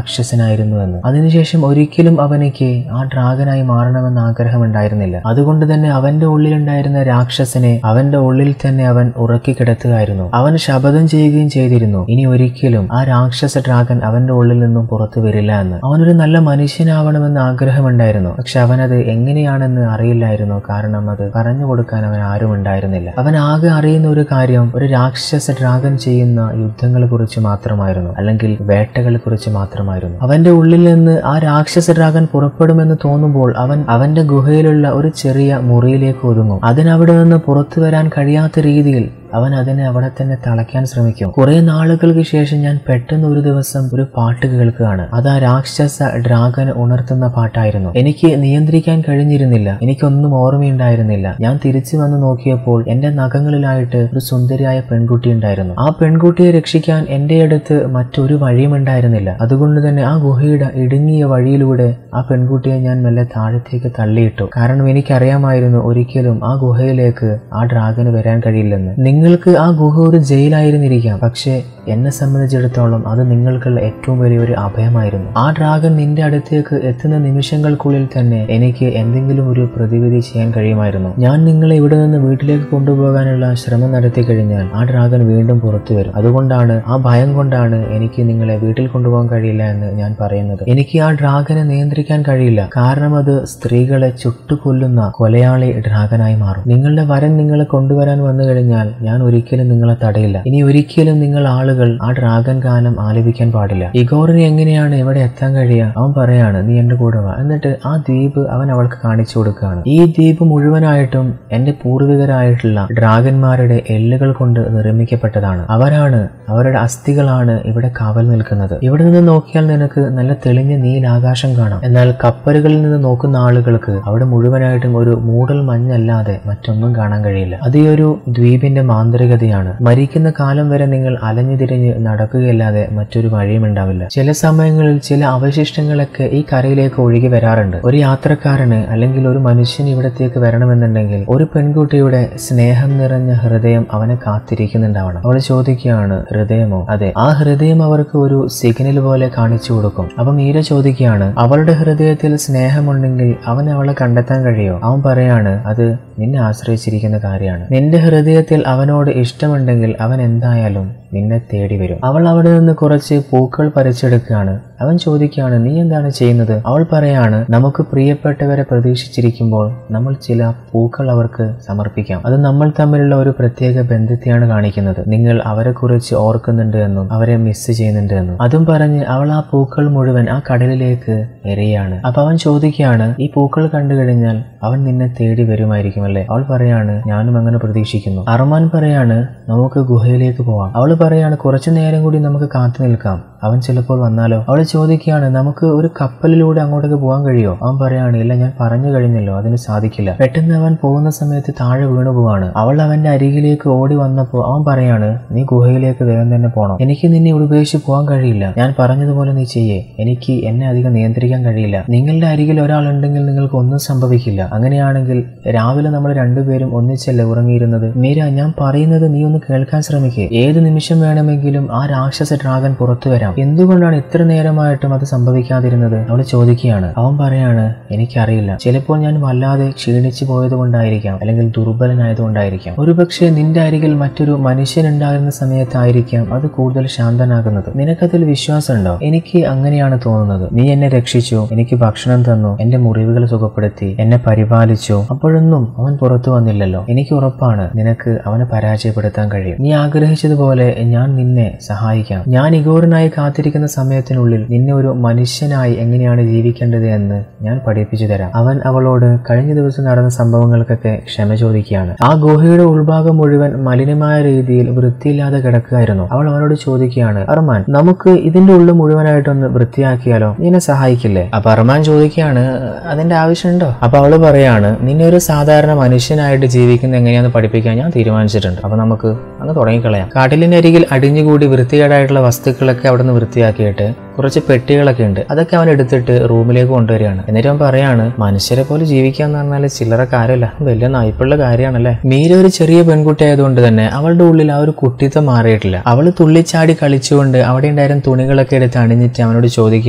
മനുഷ്യനായിരുന്നു എന്ന് അതിനുശേഷം ഒരിക്കലും അവനിക്ക് ആ ഡ്രാഗനായി മാറണമെന്ന് ആഗ്രഹമുണ്ടായിരുന്നില്ല അതുകൊണ്ട് തന്നെ അവന്റെ ഉള്ളിലുണ്ടായിരുന്ന രാക്ഷസനെ അവന്റെ ഉള്ളിൽ തന്നെ അവൻ ഉറക്കി കിടത്തുകയായിരുന്നു അവൻ ശപഥം ചെയ്യുകയും ചെയ്തിരുന്നു ഇനി ഒരിക്കലും ആ രാക്ഷസ ഡ്രാഗൻ അവന്റെ ഉള്ളിൽ നിന്നും പുറത്തു വരില്ല എന്ന് അവനൊരു നല്ല മനുഷ്യനാവണമെന്ന് ആഗ്രഹമുണ്ടായിരുന്നു പക്ഷെ അവനത് എങ്ങനെയാണെന്ന് അറിയില്ലായിരുന്നു കാരണം അത് പറഞ്ഞു കൊടുക്കാൻ അവൻ ആരും ഉണ്ടായിരുന്നില്ല അവൻ ആകെ അറിയുന്ന ഒരു കാര്യം ഒരു രാക്ഷസ ഡ്രാഗൻ ചെയ്യുന്ന യുദ്ധങ്ങളെ കുറിച്ച് മാത്രമായിരുന്നു അല്ലെങ്കിൽ വേട്ടകളെ കുറിച്ച് മാത്രമായിരുന്നു അവന്റെ ഉള്ളിൽ നിന്ന് ആ രാക്ഷസ ഡ്രാഗൻ പുറപ്പെടുമെന്ന് തോന്നുമ്പോൾ അവൻ അവന്റെ ഗുഹയിലുള്ള ഒരു ചെറിയ മുറിയിലേക്ക് ഒതുങ്ങും അതിനവിടെ നിന്ന് പുറത്തു വരാൻ കഴിയാത്ത രീതിയിൽ അവൻ അതിനെ അവിടെ തന്നെ തളയ്ക്കാൻ ശ്രമിക്കും കുറെ നാളുകൾക്ക് ശേഷം ഞാൻ പെട്ടെന്ന് ഒരു ദിവസം ഒരു പാട്ട് കേൾക്കുകയാണ് അത് ആ രാക്ഷസ ഡ്രാഗൻ ഉണർത്തുന്ന പാട്ടായിരുന്നു എനിക്ക് നിയന്ത്രിക്കാൻ കഴിഞ്ഞിരുന്നില്ല എനിക്കൊന്നും ഓർമ്മയുണ്ടായിരുന്നില്ല ഞാൻ തിരിച്ചു വന്ന് നോക്കിയപ്പോൾ എന്റെ നഖങ്ങളിലായിട്ട് ഒരു സുന്ദരിയായ പെൺകുട്ടി ഉണ്ടായിരുന്നു ആ പെൺകുട്ടിയെ രക്ഷിക്കാൻ എന്റെ അടുത്ത് മറ്റൊരു വഴിയും ഉണ്ടായിരുന്നില്ല അതുകൊണ്ട് തന്നെ ആ ഗുഹയുടെ ഇടുങ്ങിയ വഴിയിലൂടെ ആ പെൺകുട്ടിയെ ഞാൻ മെല്ലെ താഴത്തേക്ക് തള്ളിയിട്ടു കാരണം എനിക്കറിയാമായിരുന്നു ഒരിക്കലും ആ ഗുഹയിലേക്ക് ആ ഡ്രാഗന് വരാൻ കഴിയില്ലെന്ന് നിങ്ങൾക്ക് ആ ഗുഹ ഒരു ജയിലായിരുന്നിരിക്കാം പക്ഷേ എന്നെ സംബന്ധിച്ചിടത്തോളം അത് നിങ്ങൾക്കുള്ള ഏറ്റവും വലിയൊരു അഭയമായിരുന്നു ആ ഡ്രാഗൻ നിന്റെ അടുത്തേക്ക് എത്തുന്ന നിമിഷങ്ങൾക്കുള്ളിൽ തന്നെ എനിക്ക് എന്തെങ്കിലും ഒരു പ്രതിവിധി ചെയ്യാൻ കഴിയുമായിരുന്നു ഞാൻ നിങ്ങളെ ഇവിടെ നിന്ന് വീട്ടിലേക്ക് കൊണ്ടുപോകാനുള്ള ശ്രമം നടത്തി കഴിഞ്ഞാൽ ആ ഡ്രാഗൻ വീണ്ടും പുറത്തു വരും അതുകൊണ്ടാണ് ആ ഭയം കൊണ്ടാണ് എനിക്ക് നിങ്ങളെ വീട്ടിൽ കൊണ്ടുപോകാൻ കഴിയില്ല എന്ന് ഞാൻ പറയുന്നത് എനിക്ക് ആ ഡ്രാഗനെ നിയന്ത്രിക്കാൻ കഴിയില്ല കാരണം അത് സ്ത്രീകളെ ചുട്ടുകൊല്ലുന്ന കൊലയാളി ഡ്രാഗനായി മാറും നിങ്ങളുടെ വരൻ നിങ്ങളെ കൊണ്ടുവരാൻ വന്നു കഴിഞ്ഞാൽ ഞാൻ ഒരിക്കലും നിങ്ങളെ തടയില്ല ഇനി ഒരിക്കലും നിങ്ങൾ ആളുകൾ ആ ഡ്രാഗൻ ഗാനം ആലപിക്കാൻ പാടില്ല ഇഗോറിന് എങ്ങനെയാണ് ഇവിടെ എത്താൻ കഴിയുക അവൻ പറയാണ് നീ എന്റെ കൂടെ വാ എന്നിട്ട് ആ ദ്വീപ് അവൻ അവൾക്ക് കാണിച്ചു കൊടുക്കുകയാണ് ഈ ദ്വീപ് മുഴുവനായിട്ടും എന്റെ പൂർവികരായിട്ടുള്ള ഡ്രാഗന്മാരുടെ എല്ലുകൾ കൊണ്ട് നിർമ്മിക്കപ്പെട്ടതാണ് അവരാണ് അവരുടെ അസ്ഥികളാണ് ഇവിടെ കാവൽ നിൽക്കുന്നത് ഇവിടെ നിന്ന് നോക്കിയാൽ നിനക്ക് നല്ല തെളിഞ്ഞ നീലാകാശം കാണാം എന്നാൽ കപ്പലുകളിൽ നിന്ന് നോക്കുന്ന ആളുകൾക്ക് അവിടെ മുഴുവനായിട്ടും ഒരു മൂടൽ മഞ്ഞല്ലാതെ മറ്റൊന്നും കാണാൻ കഴിയില്ല അത് ഈ ഒരു ദ്വീപിന്റെ മാന്ത്രികതയാണ് മരിക്കുന്ന കാലം വരെ നിങ്ങൾ അലഞ്ഞു തിരിഞ്ഞ് നടക്കുകയല്ലാതെ മറ്റൊരു വഴിയും ഉണ്ടാവില്ല ചില സമയങ്ങളിൽ ചില അവശിഷ്ടങ്ങളൊക്കെ ഈ കരയിലേക്ക് ഒഴുകി വരാറുണ്ട് ഒരു യാത്രക്കാരന് അല്ലെങ്കിൽ ഒരു മനുഷ്യൻ ഇവിടത്തേക്ക് വരണമെന്നുണ്ടെങ്കിൽ ഒരു പെൺകുട്ടിയുടെ സ്നേഹം നിറഞ്ഞ ഹൃദയം അവനെ കാത്തിരിക്കുന്നുണ്ടാവണം അവൾ ചോദിക്കുകയാണ് ഹൃദയമോ അതെ ആ ഹൃദയം അവർക്ക് ഒരു സിഗ്നൽ പോലെ കാണിച്ചു കൊടുക്കും അപ്പൊ മീര ചോദിക്കുകയാണ് അവളുടെ ഹൃദയത്തിൽ സ്നേഹമുണ്ടെങ്കിൽ അവൻ അവളെ കണ്ടെത്താൻ കഴിയോ അവൻ പറയാണ് അത് നിന്നെ ആശ്രയിച്ചിരിക്കുന്ന കാര്യമാണ് നിന്റെ ഹൃദയത്തിൽ അവനോട് ഇഷ്ടമുണ്ടെങ്കിൽ അവൻ എന്തായാലും നിന്നെ തേടി വരും അവൾ അവിടെ നിന്ന് കുറച്ച് പൂക്കൾ പറിച്ചെടുക്കുകയാണ് അവൻ ചോദിക്കുകയാണ് നീ എന്താണ് ചെയ്യുന്നത് അവൾ പറയാണ് നമുക്ക് പ്രിയപ്പെട്ടവരെ പ്രതീക്ഷിച്ചിരിക്കുമ്പോൾ നമ്മൾ ചില പൂക്കൾ അവർക്ക് സമർപ്പിക്കാം അത് നമ്മൾ തമ്മിലുള്ള ഒരു പ്രത്യേക ബന്ധത്തെയാണ് കാണിക്കുന്നത് നിങ്ങൾ അവരെ കുറിച്ച് ഓർക്കുന്നുണ്ട് എന്നും അവരെ മിസ് ചെയ്യുന്നുണ്ട് എന്നും അതും പറഞ്ഞ് അവൾ ആ പൂക്കൾ മുഴുവൻ ആ കടലിലേക്ക് എറിയാണ് അപ്പൊ അവൻ ചോദിക്കുകയാണ് ഈ പൂക്കൾ കണ്ടു കഴിഞ്ഞാൽ അവൻ നിന്നെ തേടി വരുമായിരിക്കും അല്ലേ അവൾ പറയാണ് ഞാനും അങ്ങനെ പ്രതീക്ഷിക്കുന്നു അർമാൻ പറയാണ് നമുക്ക് ഗുഹയിലേക്ക് പോവാം അവൾ പറയാണ് കുറച്ചു നേരം കൂടി നമുക്ക് കാത്തു നിൽക്കാം അവൻ ചിലപ്പോൾ വന്നാലോ അവൾ ചോദിക്കുകയാണ് നമുക്ക് ഒരു കപ്പലിലൂടെ അങ്ങോട്ടേക്ക് പോകാൻ കഴിയോ അവൻ പറയാണ് ഇല്ല ഞാൻ പറഞ്ഞു കഴിഞ്ഞല്ലോ അതിന് സാധിക്കില്ല പെട്ടെന്ന് അവൻ പോകുന്ന സമയത്ത് താഴെ വീണു പോവാണ് അവൾ അവന്റെ അരികിലേക്ക് ഓടി വന്നപ്പോൾ അവൻ പറയാണ് നീ ഗുഹയിലേക്ക് വേഗം തന്നെ പോകണം എനിക്ക് നിന്നെ ഇവിടെ ഉപേക്ഷിച്ച് പോകാൻ കഴിയില്ല ഞാൻ പറഞ്ഞതുപോലെ നീ ചെയ്യേ എനിക്ക് എന്നെ അധികം നിയന്ത്രിക്കാൻ കഴിയില്ല നിങ്ങളുടെ അരികിൽ ഒരാളുണ്ടെങ്കിൽ നിങ്ങൾക്ക് ഒന്നും സംഭവിക്കില്ല അങ്ങനെയാണെങ്കിൽ രാവിലെ നമ്മൾ രണ്ടുപേരും ഒന്നിച്ചല്ലേ ഉറങ്ങിയിരുന്നത് മീര ഞാൻ പറയുന്നത് നീ ഒന്ന് കേൾക്കാൻ ശ്രമിക്കേ ഏത് നിമിഷം വേണമെങ്കിലും ആ രാക്ഷസ ഡ്രാഗൻ പുറത്തു വരാം എന്തുകൊണ്ടാണ് ഇത്ര നേരമായിട്ടും അത് സംഭവിക്കാതിരുന്നത് അവൾ ചോദിക്കുകയാണ് അവൻ പറയാണ് എനിക്കറിയില്ല ചിലപ്പോൾ ഞാൻ വല്ലാതെ ക്ഷീണിച്ചു പോയത് കൊണ്ടായിരിക്കാം അല്ലെങ്കിൽ ദുർബലനായതുകൊണ്ടായിരിക്കാം ഒരുപക്ഷെ നിന്റെ അരികിൽ മറ്റൊരു മനുഷ്യൻ ഉണ്ടാകുന്ന സമയത്തായിരിക്കാം അത് കൂടുതൽ ശാന്തനാകുന്നത് നിനക്കതിൽ വിശ്വാസമുണ്ടോ എനിക്ക് അങ്ങനെയാണ് തോന്നുന്നത് നീ എന്നെ രക്ഷിച്ചു എനിക്ക് ഭക്ഷണം തന്നു എന്റെ മുറിവുകൾ സുഖപ്പെടുത്തി എന്നെ പരിപാലിച്ചു അപ്പോഴൊന്നും അവൻ പുറത്തു വന്നില്ലല്ലോ എനിക്ക് ഉറപ്പാണ് നിനക്ക് അവനെ പരാജയപ്പെടുത്താൻ കഴിയും നീ ആഗ്രഹിച്ചതുപോലെ ഞാൻ നിന്നെ സഹായിക്കാം ഞാൻ ഇഗോറിനായി കാത്തിരിക്കുന്ന സമയത്തിനുള്ളിൽ നിന്നെ ഒരു മനുഷ്യനായി എങ്ങനെയാണ് ജീവിക്കേണ്ടത് എന്ന് ഞാൻ പഠിപ്പിച്ചു തരാം അവൻ അവളോട് കഴിഞ്ഞ ദിവസം നടന്ന സംഭവങ്ങൾക്കൊക്കെ ക്ഷമ ചോദിക്കുകയാണ് ആ ഗുഹയുടെ ഉൾഭാഗം മുഴുവൻ മലിനമായ രീതിയിൽ വൃത്തിയില്ലാതെ കിടക്കുകയായിരുന്നു അവൾ അവനോട് ചോദിക്കുകയാണ് അർമാൻ നമുക്ക് ഇതിന്റെ ഉള്ളിൽ മുഴുവനായിട്ടൊന്ന് വൃത്തിയാക്കിയാലോ നീ എന്നെ സഹായിക്കില്ലേ അപ്പൊ അർമാൻ ചോദിക്കുകയാണ് അതിന്റെ ആവശ്യമുണ്ടോ അപ്പൊ അവള് പറയാണ് നിന്നെ ഒരു സാധാരണ മനുഷ്യനായിട്ട് ജീവിക്കുന്ന എങ്ങനെയാന്ന് പഠിപ്പിക്കാൻ ഞാൻ തീരുമാനിച്ചിട്ടുണ്ട് അപ്പൊ നമുക്ക് അങ്ങ് തുടങ്ങിക്കളയാം കാട്ടിലിന്റെ അരികിൽ അടിഞ്ഞുകൂടി വൃത്തികേടായിട്ടുള്ള വസ്തുക്കളൊക്കെ അവിടെ നിന്ന് വൃത്തിയാക്കിയിട്ട് കുറച്ച് പെട്ടികളൊക്കെ ഉണ്ട് അതൊക്കെ അവൻ എടുത്തിട്ട് റൂമിലേക്ക് കൊണ്ടുവരികയാണ് എന്നിട്ട് അവൻ പറയാണ് മനുഷ്യരെ പോലെ ജീവിക്കാന്ന് പറഞ്ഞാൽ ചില്ലറ കാര്യമല്ല വലിയ നായ്പുള്ള കാര്യമാണല്ലേ മീര ഒരു ചെറിയ പെൺകുട്ടി ആയതുകൊണ്ട് തന്നെ അവളുടെ ഉള്ളിൽ ആ ഒരു കുട്ടിത്തം മാറിയിട്ടില്ല അവൾ തുള്ളിച്ചാടി കളിച്ചുകൊണ്ട് അവിടെ ഉണ്ടായിരുന്ന തുണികളൊക്കെ എടുത്ത് അണിഞ്ഞിട്ട് അവനോട് ചോദിക്കുകയാണ്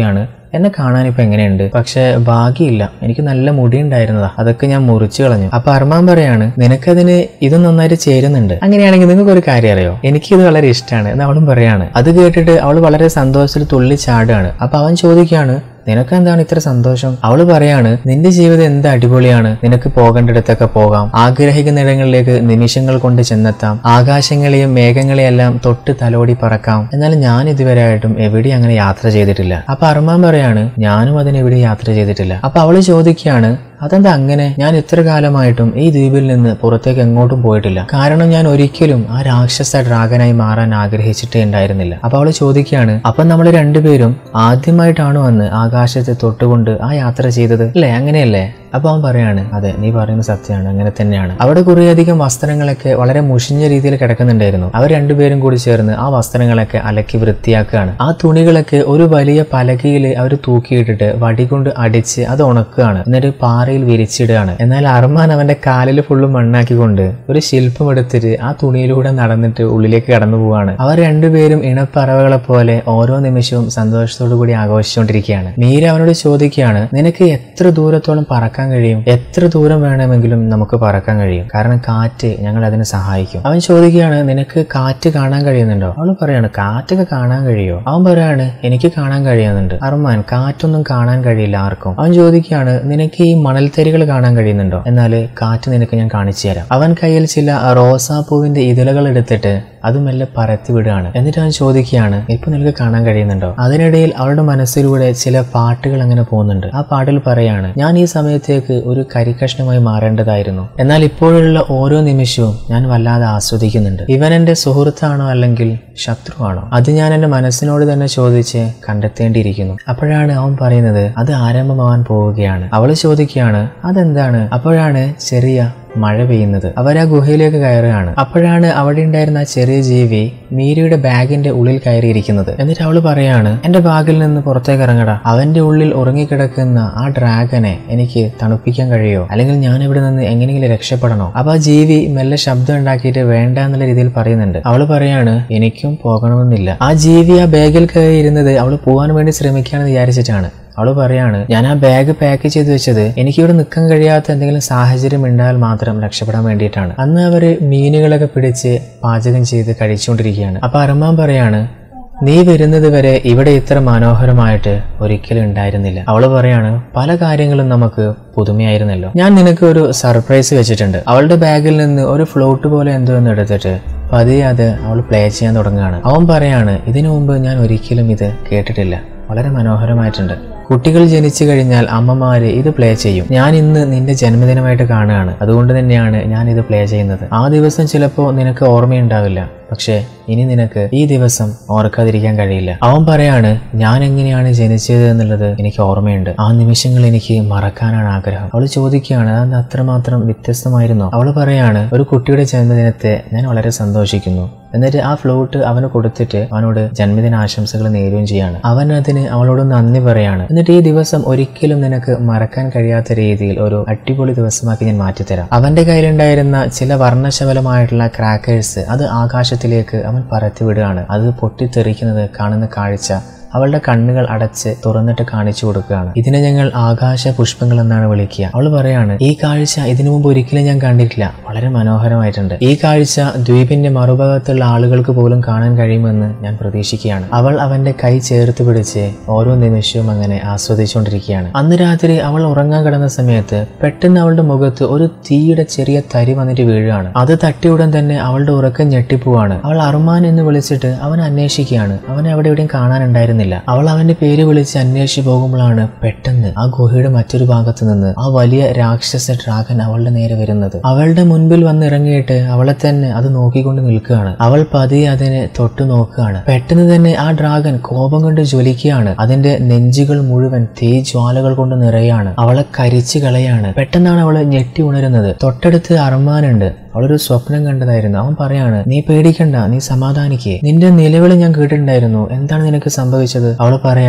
എന്നെ കാണാൻ ഇപ്പൊ എങ്ങനെയുണ്ട് പക്ഷെ ഭാഗ്യമില്ല എനിക്ക് നല്ല മുടി ഉണ്ടായിരുന്നതാ അതൊക്കെ ഞാൻ മുറിച്ചു കളഞ്ഞു അപ്പൊ അർമാൻ പറയാണ് നിനക്കതിന് ഇത് നന്നായിട്ട് ചേരുന്നുണ്ട് അങ്ങനെയാണെങ്കിൽ നിങ്ങൾക്ക് ഒരു കാര്യം അറിയോ എനിക്കിത് വളരെ ഇഷ്ടമാണ് എന്ന് അവളും പറയാണ് അത് കേട്ടിട്ട് അവൾ വളരെ സന്തോഷത്തിൽ തുള്ളി ചാടുകയാണ് അപ്പൊ അവൻ ചോദിക്കുകയാണ് നിനക്ക് എന്താണ് ഇത്ര സന്തോഷം അവള് പറയാണ് നിന്റെ ജീവിതം എന്ത് അടിപൊളിയാണ് നിനക്ക് പോകേണ്ടിടത്തൊക്കെ പോകാം ആഗ്രഹിക്കുന്ന ഇടങ്ങളിലേക്ക് നിമിഷങ്ങൾ കൊണ്ട് ചെന്നെത്താം ആകാശങ്ങളെയും മേഘങ്ങളെയും എല്ലാം തൊട്ട് തലോടി പറക്കാം എന്നാൽ ഞാൻ ഇതുവരെയായിട്ടും എവിടെ അങ്ങനെ യാത്ര ചെയ്തിട്ടില്ല അപ്പൊ അർമാൻ പറയാണ് ഞാനും അതിന് എവിടെ യാത്ര ചെയ്തിട്ടില്ല അപ്പൊ അവള് ചോദിക്കുകയാണ് അതെന്താ അങ്ങനെ ഞാൻ ഇത്ര കാലമായിട്ടും ഈ ദ്വീപിൽ നിന്ന് പുറത്തേക്ക് എങ്ങോട്ടും പോയിട്ടില്ല കാരണം ഞാൻ ഒരിക്കലും ആ രാക്ഷസ ഡ്രാഗനായി മാറാൻ ആഗ്രഹിച്ചിട്ടേ ഉണ്ടായിരുന്നില്ല അപ്പൊ അവള് ചോദിക്കുകയാണ് അപ്പൊ നമ്മൾ രണ്ടുപേരും ആദ്യമായിട്ടാണ് വന്ന് ആകാശത്തെ തൊട്ടുകൊണ്ട് ആ യാത്ര ചെയ്തത് അല്ലേ അങ്ങനെയല്ലേ അപ്പൊ അവൻ പറയാണ് അതെ നീ പറയുന്നത് സത്യമാണ് അങ്ങനെ തന്നെയാണ് അവിടെ കുറേയധികം വസ്ത്രങ്ങളൊക്കെ വളരെ മുഷിഞ്ഞ രീതിയിൽ കിടക്കുന്നുണ്ടായിരുന്നു അവർ രണ്ടുപേരും കൂടി ചേർന്ന് ആ വസ്ത്രങ്ങളൊക്കെ അലക്കി വൃത്തിയാക്കുകയാണ് ആ തുണികളൊക്കെ ഒരു വലിയ പലകയിൽ അവർ തൂക്കിയിട്ടിട്ട് വടി കൊണ്ട് അടിച്ച് അത് ഉണക്കുകയാണ് എന്നിട്ട് പാറയിൽ വിരിച്ചിടുകയാണ് എന്നാൽ അർമാൻ അവന്റെ കാലിൽ ഫുള്ളും മണ്ണാക്കിക്കൊണ്ട് ഒരു ശില്പം എടുത്തിട്ട് ആ തുണിയിലൂടെ നടന്നിട്ട് ഉള്ളിലേക്ക് കടന്നു പോവാണ് അവർ രണ്ടുപേരും ഇണപ്പറവകളെ പോലെ ഓരോ നിമിഷവും സന്തോഷത്തോടു കൂടി ആഘോഷിച്ചുകൊണ്ടിരിക്കുകയാണ് മീര അവനോട് ചോദിക്കുകയാണ് നിനക്ക് എത്ര ദൂരത്തോളം പറക്കാൻ കഴിയും എത്ര ദൂരം വേണമെങ്കിലും നമുക്ക് പറക്കാൻ കഴിയും കാരണം കാറ്റ് ഞങ്ങൾ അതിന് സഹായിക്കും അവൻ ചോദിക്കുകയാണ് നിനക്ക് കാറ്റ് കാണാൻ കഴിയുന്നുണ്ടോ അവൾ പറയാണ് കാറ്റൊക്കെ കാണാൻ കഴിയോ അവൻ പറയാണ് എനിക്ക് കാണാൻ കഴിയുന്നുണ്ട് അർമാൻ കാറ്റൊന്നും കാണാൻ കഴിയില്ല ആർക്കും അവൻ ചോദിക്കുകയാണ് നിനക്ക് ഈ മണൽത്തരികൾ കാണാൻ കഴിയുന്നുണ്ടോ എന്നാല് കാറ്റ് നിനക്ക് ഞാൻ കാണിച്ചു തരാം അവൻ കയ്യിൽ ചില റോസാപ്പൂവിന്റെ ഇതളുകൾ എടുത്തിട്ട് അത് മെല്ലെ പരത്തി വിടുകയാണ് എന്നിട്ട് അവൻ ചോദിക്കുകയാണ് ഇപ്പൊ നിനക്ക് കാണാൻ കഴിയുന്നുണ്ടോ അതിനിടയിൽ അവളുടെ മനസ്സിലൂടെ ചില പാട്ടുകൾ അങ്ങനെ പോകുന്നുണ്ട് ആ പാട്ടിൽ പറയാണ് ഞാൻ ഈ സമയത്തേക്ക് ഒരു കരിക്കഷ്ണമായി മാറേണ്ടതായിരുന്നു എന്നാൽ ഇപ്പോഴുള്ള ഓരോ നിമിഷവും ഞാൻ വല്ലാതെ ആസ്വദിക്കുന്നുണ്ട് ഇവൻ എന്റെ സുഹൃത്താണോ അല്ലെങ്കിൽ ശത്രുവാണോ അത് ഞാൻ എന്റെ മനസ്സിനോട് തന്നെ ചോദിച്ച് കണ്ടെത്തേണ്ടിയിരിക്കുന്നു അപ്പോഴാണ് അവൻ പറയുന്നത് അത് ആരംഭമാവാൻ പോവുകയാണ് അവള് ചോദിക്കുകയാണ് അതെന്താണ് അപ്പോഴാണ് ചെറിയ മഴ പെയ്യുന്നത് അവർ ആ ഗുഹയിലേക്ക് കയറുകയാണ് അപ്പോഴാണ് അവിടെ ഉണ്ടായിരുന്ന ആ ചെറിയ ജീവി മീരയുടെ ബാഗിന്റെ ഉള്ളിൽ കയറിയിരിക്കുന്നത് എന്നിട്ട് അവള് പറയാണ് എന്റെ ബാഗിൽ നിന്ന് പുറത്തേക്ക് ഇറങ്ങടാ അവന്റെ ഉള്ളിൽ ഉറങ്ങിക്കിടക്കുന്ന ആ ഡ്രാഗനെ എനിക്ക് തണുപ്പിക്കാൻ കഴിയോ അല്ലെങ്കിൽ ഞാൻ ഇവിടെ നിന്ന് എങ്ങനെയെങ്കിലും രക്ഷപ്പെടണോ അപ്പൊ ആ ജീവി മെല്ലെ ശബ്ദം ഉണ്ടാക്കിയിട്ട് വേണ്ട എന്നുള്ള രീതിയിൽ പറയുന്നുണ്ട് അവള് പറയാണ് എനിക്കും പോകണമെന്നില്ല ആ ജീവി ആ ബാഗിൽ കയറി ഇരുന്നത് അവള് പോകാൻ വേണ്ടി ശ്രമിക്കുകയാണെന്ന് വിചാരിച്ചിട്ടാണ് അവള് പറയാണ് ഞാൻ ആ ബാഗ് പാക്ക് ചെയ്ത് വെച്ചത് എനിക്കിവിടെ നിൽക്കാൻ കഴിയാത്ത എന്തെങ്കിലും സാഹചര്യം ഉണ്ടായാൽ മാത്രം രക്ഷപ്പെടാൻ വേണ്ടിയിട്ടാണ് അന്ന് അവര് മീനുകളൊക്കെ പിടിച്ച് പാചകം ചെയ്ത് കഴിച്ചുകൊണ്ടിരിക്കുകയാണ് അപ്പൊ അരമ്മാൻ പറയാണ് നീ വരുന്നത് വരെ ഇവിടെ ഇത്ര മനോഹരമായിട്ട് ഒരിക്കലും ഉണ്ടായിരുന്നില്ല അവള് പറയാണ് പല കാര്യങ്ങളും നമുക്ക് പുതുമയായിരുന്നല്ലോ ഞാൻ നിനക്ക് ഒരു സർപ്രൈസ് വെച്ചിട്ടുണ്ട് അവളുടെ ബാഗിൽ നിന്ന് ഒരു ഫ്ലോട്ട് പോലെ എന്തോ ഒന്ന് എടുത്തിട്ട് പതിയെ അത് അവൾ പ്ലേ ചെയ്യാൻ തുടങ്ങുകയാണ് അവൻ പറയാണ് ഇതിനു മുമ്പ് ഞാൻ ഒരിക്കലും ഇത് കേട്ടിട്ടില്ല വളരെ മനോഹരമായിട്ടുണ്ട് കുട്ടികൾ ജനിച്ചു കഴിഞ്ഞാൽ അമ്മമാര് ഇത് പ്ലേ ചെയ്യും ഞാൻ ഇന്ന് നിന്റെ ജന്മദിനമായിട്ട് കാണുകയാണ് അതുകൊണ്ട് തന്നെയാണ് ഞാൻ ഇത് പ്ലേ ചെയ്യുന്നത് ആ ദിവസം ചിലപ്പോൾ നിനക്ക് ഓർമ്മയുണ്ടാവില്ല പക്ഷേ ഇനി നിനക്ക് ഈ ദിവസം ഓർക്കാതിരിക്കാൻ കഴിയില്ല അവൻ പറയാണ് ഞാൻ എങ്ങനെയാണ് ജനിച്ചത് എന്നുള്ളത് എനിക്ക് ഓർമ്മയുണ്ട് ആ നിമിഷങ്ങൾ എനിക്ക് മറക്കാനാണ് ആഗ്രഹം അവൾ ചോദിക്കുകയാണ് അത് അത്രമാത്രം വ്യത്യസ്തമായിരുന്നു അവൾ പറയാണ് ഒരു കുട്ടിയുടെ ജന്മദിനത്തെ ഞാൻ വളരെ സന്തോഷിക്കുന്നു എന്നിട്ട് ആ ഫ്ലൂട്ട് അവന് കൊടുത്തിട്ട് അവനോട് ജന്മദിന ആശംസകൾ നേരുകയും ചെയ്യാണ് അവൻ അതിന് അവളോട് നന്ദി പറയാണ് എന്നിട്ട് ഈ ദിവസം ഒരിക്കലും നിനക്ക് മറക്കാൻ കഴിയാത്ത രീതിയിൽ ഒരു അടിപൊളി ദിവസമാക്കി ഞാൻ മാറ്റിത്തരാം അവന്റെ കയ്യിലുണ്ടായിരുന്ന ചില വർണ്ണശബലമായിട്ടുള്ള ക്രാക്കേഴ്സ് അത് ആകാശത്തിലേക്ക് അവൻ പരത്തി വിടുകയാണ് അത് പൊട്ടിത്തെറിക്കുന്നത് കാണുന്ന കാഴ്ച അവളുടെ കണ്ണുകൾ അടച്ച് തുറന്നിട്ട് കാണിച്ചു കൊടുക്കുകയാണ് ഇതിനെ ഞങ്ങൾ ആകാശ പുഷ്പങ്ങൾ എന്നാണ് വിളിക്കുക അവൾ പറയാണ് ഈ കാഴ്ച ഇതിനു മുമ്പ് ഒരിക്കലും ഞാൻ കണ്ടിട്ടില്ല വളരെ മനോഹരമായിട്ടുണ്ട് ഈ കാഴ്ച ദ്വീപിന്റെ മറുഭാഗത്തുള്ള ആളുകൾക്ക് പോലും കാണാൻ കഴിയുമെന്ന് ഞാൻ പ്രതീക്ഷിക്കുകയാണ് അവൾ അവന്റെ കൈ ചേർത്ത് പിടിച്ച് ഓരോ നിമിഷവും അങ്ങനെ ആസ്വദിച്ചുകൊണ്ടിരിക്കുകയാണ് അന്ന് രാത്രി അവൾ ഉറങ്ങാൻ കിടന്ന സമയത്ത് പെട്ടെന്ന് അവളുടെ മുഖത്ത് ഒരു തീയുടെ ചെറിയ തരി വന്നിട്ട് വീഴുകയാണ് അത് തട്ടിയുടൻ തന്നെ അവളുടെ ഉറക്കം ഞെട്ടിപ്പോവാണ് അവൾ അർമാൻ എന്ന് വിളിച്ചിട്ട് അവൻ അന്വേഷിക്കുകയാണ് അവനെ അവിടെ എവിടെയും കാണാനുണ്ടായിരുന്നില്ല അവൾ അവന്റെ പേര് വിളിച്ച് അന്വേഷിച്ചു പോകുമ്പോഴാണ് പെട്ടെന്ന് ആ ഗുഹയുടെ മറ്റൊരു ഭാഗത്ത് നിന്ന് ആ വലിയ രാക്ഷസ ഡ്രാഗൻ അവളുടെ നേരെ വരുന്നത് അവളുടെ മുൻപിൽ വന്ന് ഇറങ്ങിയിട്ട് അവളെ തന്നെ അത് നോക്കിക്കൊണ്ട് നിൽക്കുകയാണ് അവൾ പതിയെ അതിനെ തൊട്ടു നോക്കുകയാണ് പെട്ടെന്ന് തന്നെ ആ ഡ്രാഗൻ കോപം കൊണ്ട് ജ്വലിക്കുകയാണ് അതിന്റെ നെഞ്ചുകൾ മുഴുവൻ തീ ജ്വാലകൾ കൊണ്ട് നിറയാണ് അവളെ കരിച്ചു കളയാണ് പെട്ടെന്നാണ് അവള് ഞെട്ടി ഉണരുന്നത് തൊട്ടടുത്ത് അർമാനുണ്ട് അവളൊരു സ്വപ്നം കണ്ടതായിരുന്നു അവൻ പറയാണ് നീ പേടിക്കണ്ട നീ സമാധാനിക്കേ നിന്റെ നിലവിളി ഞാൻ കേട്ടിട്ടുണ്ടായിരുന്നു എന്താണ് നിനക്ക് സംഭവിച്ചത് അവൾ പറയാണ്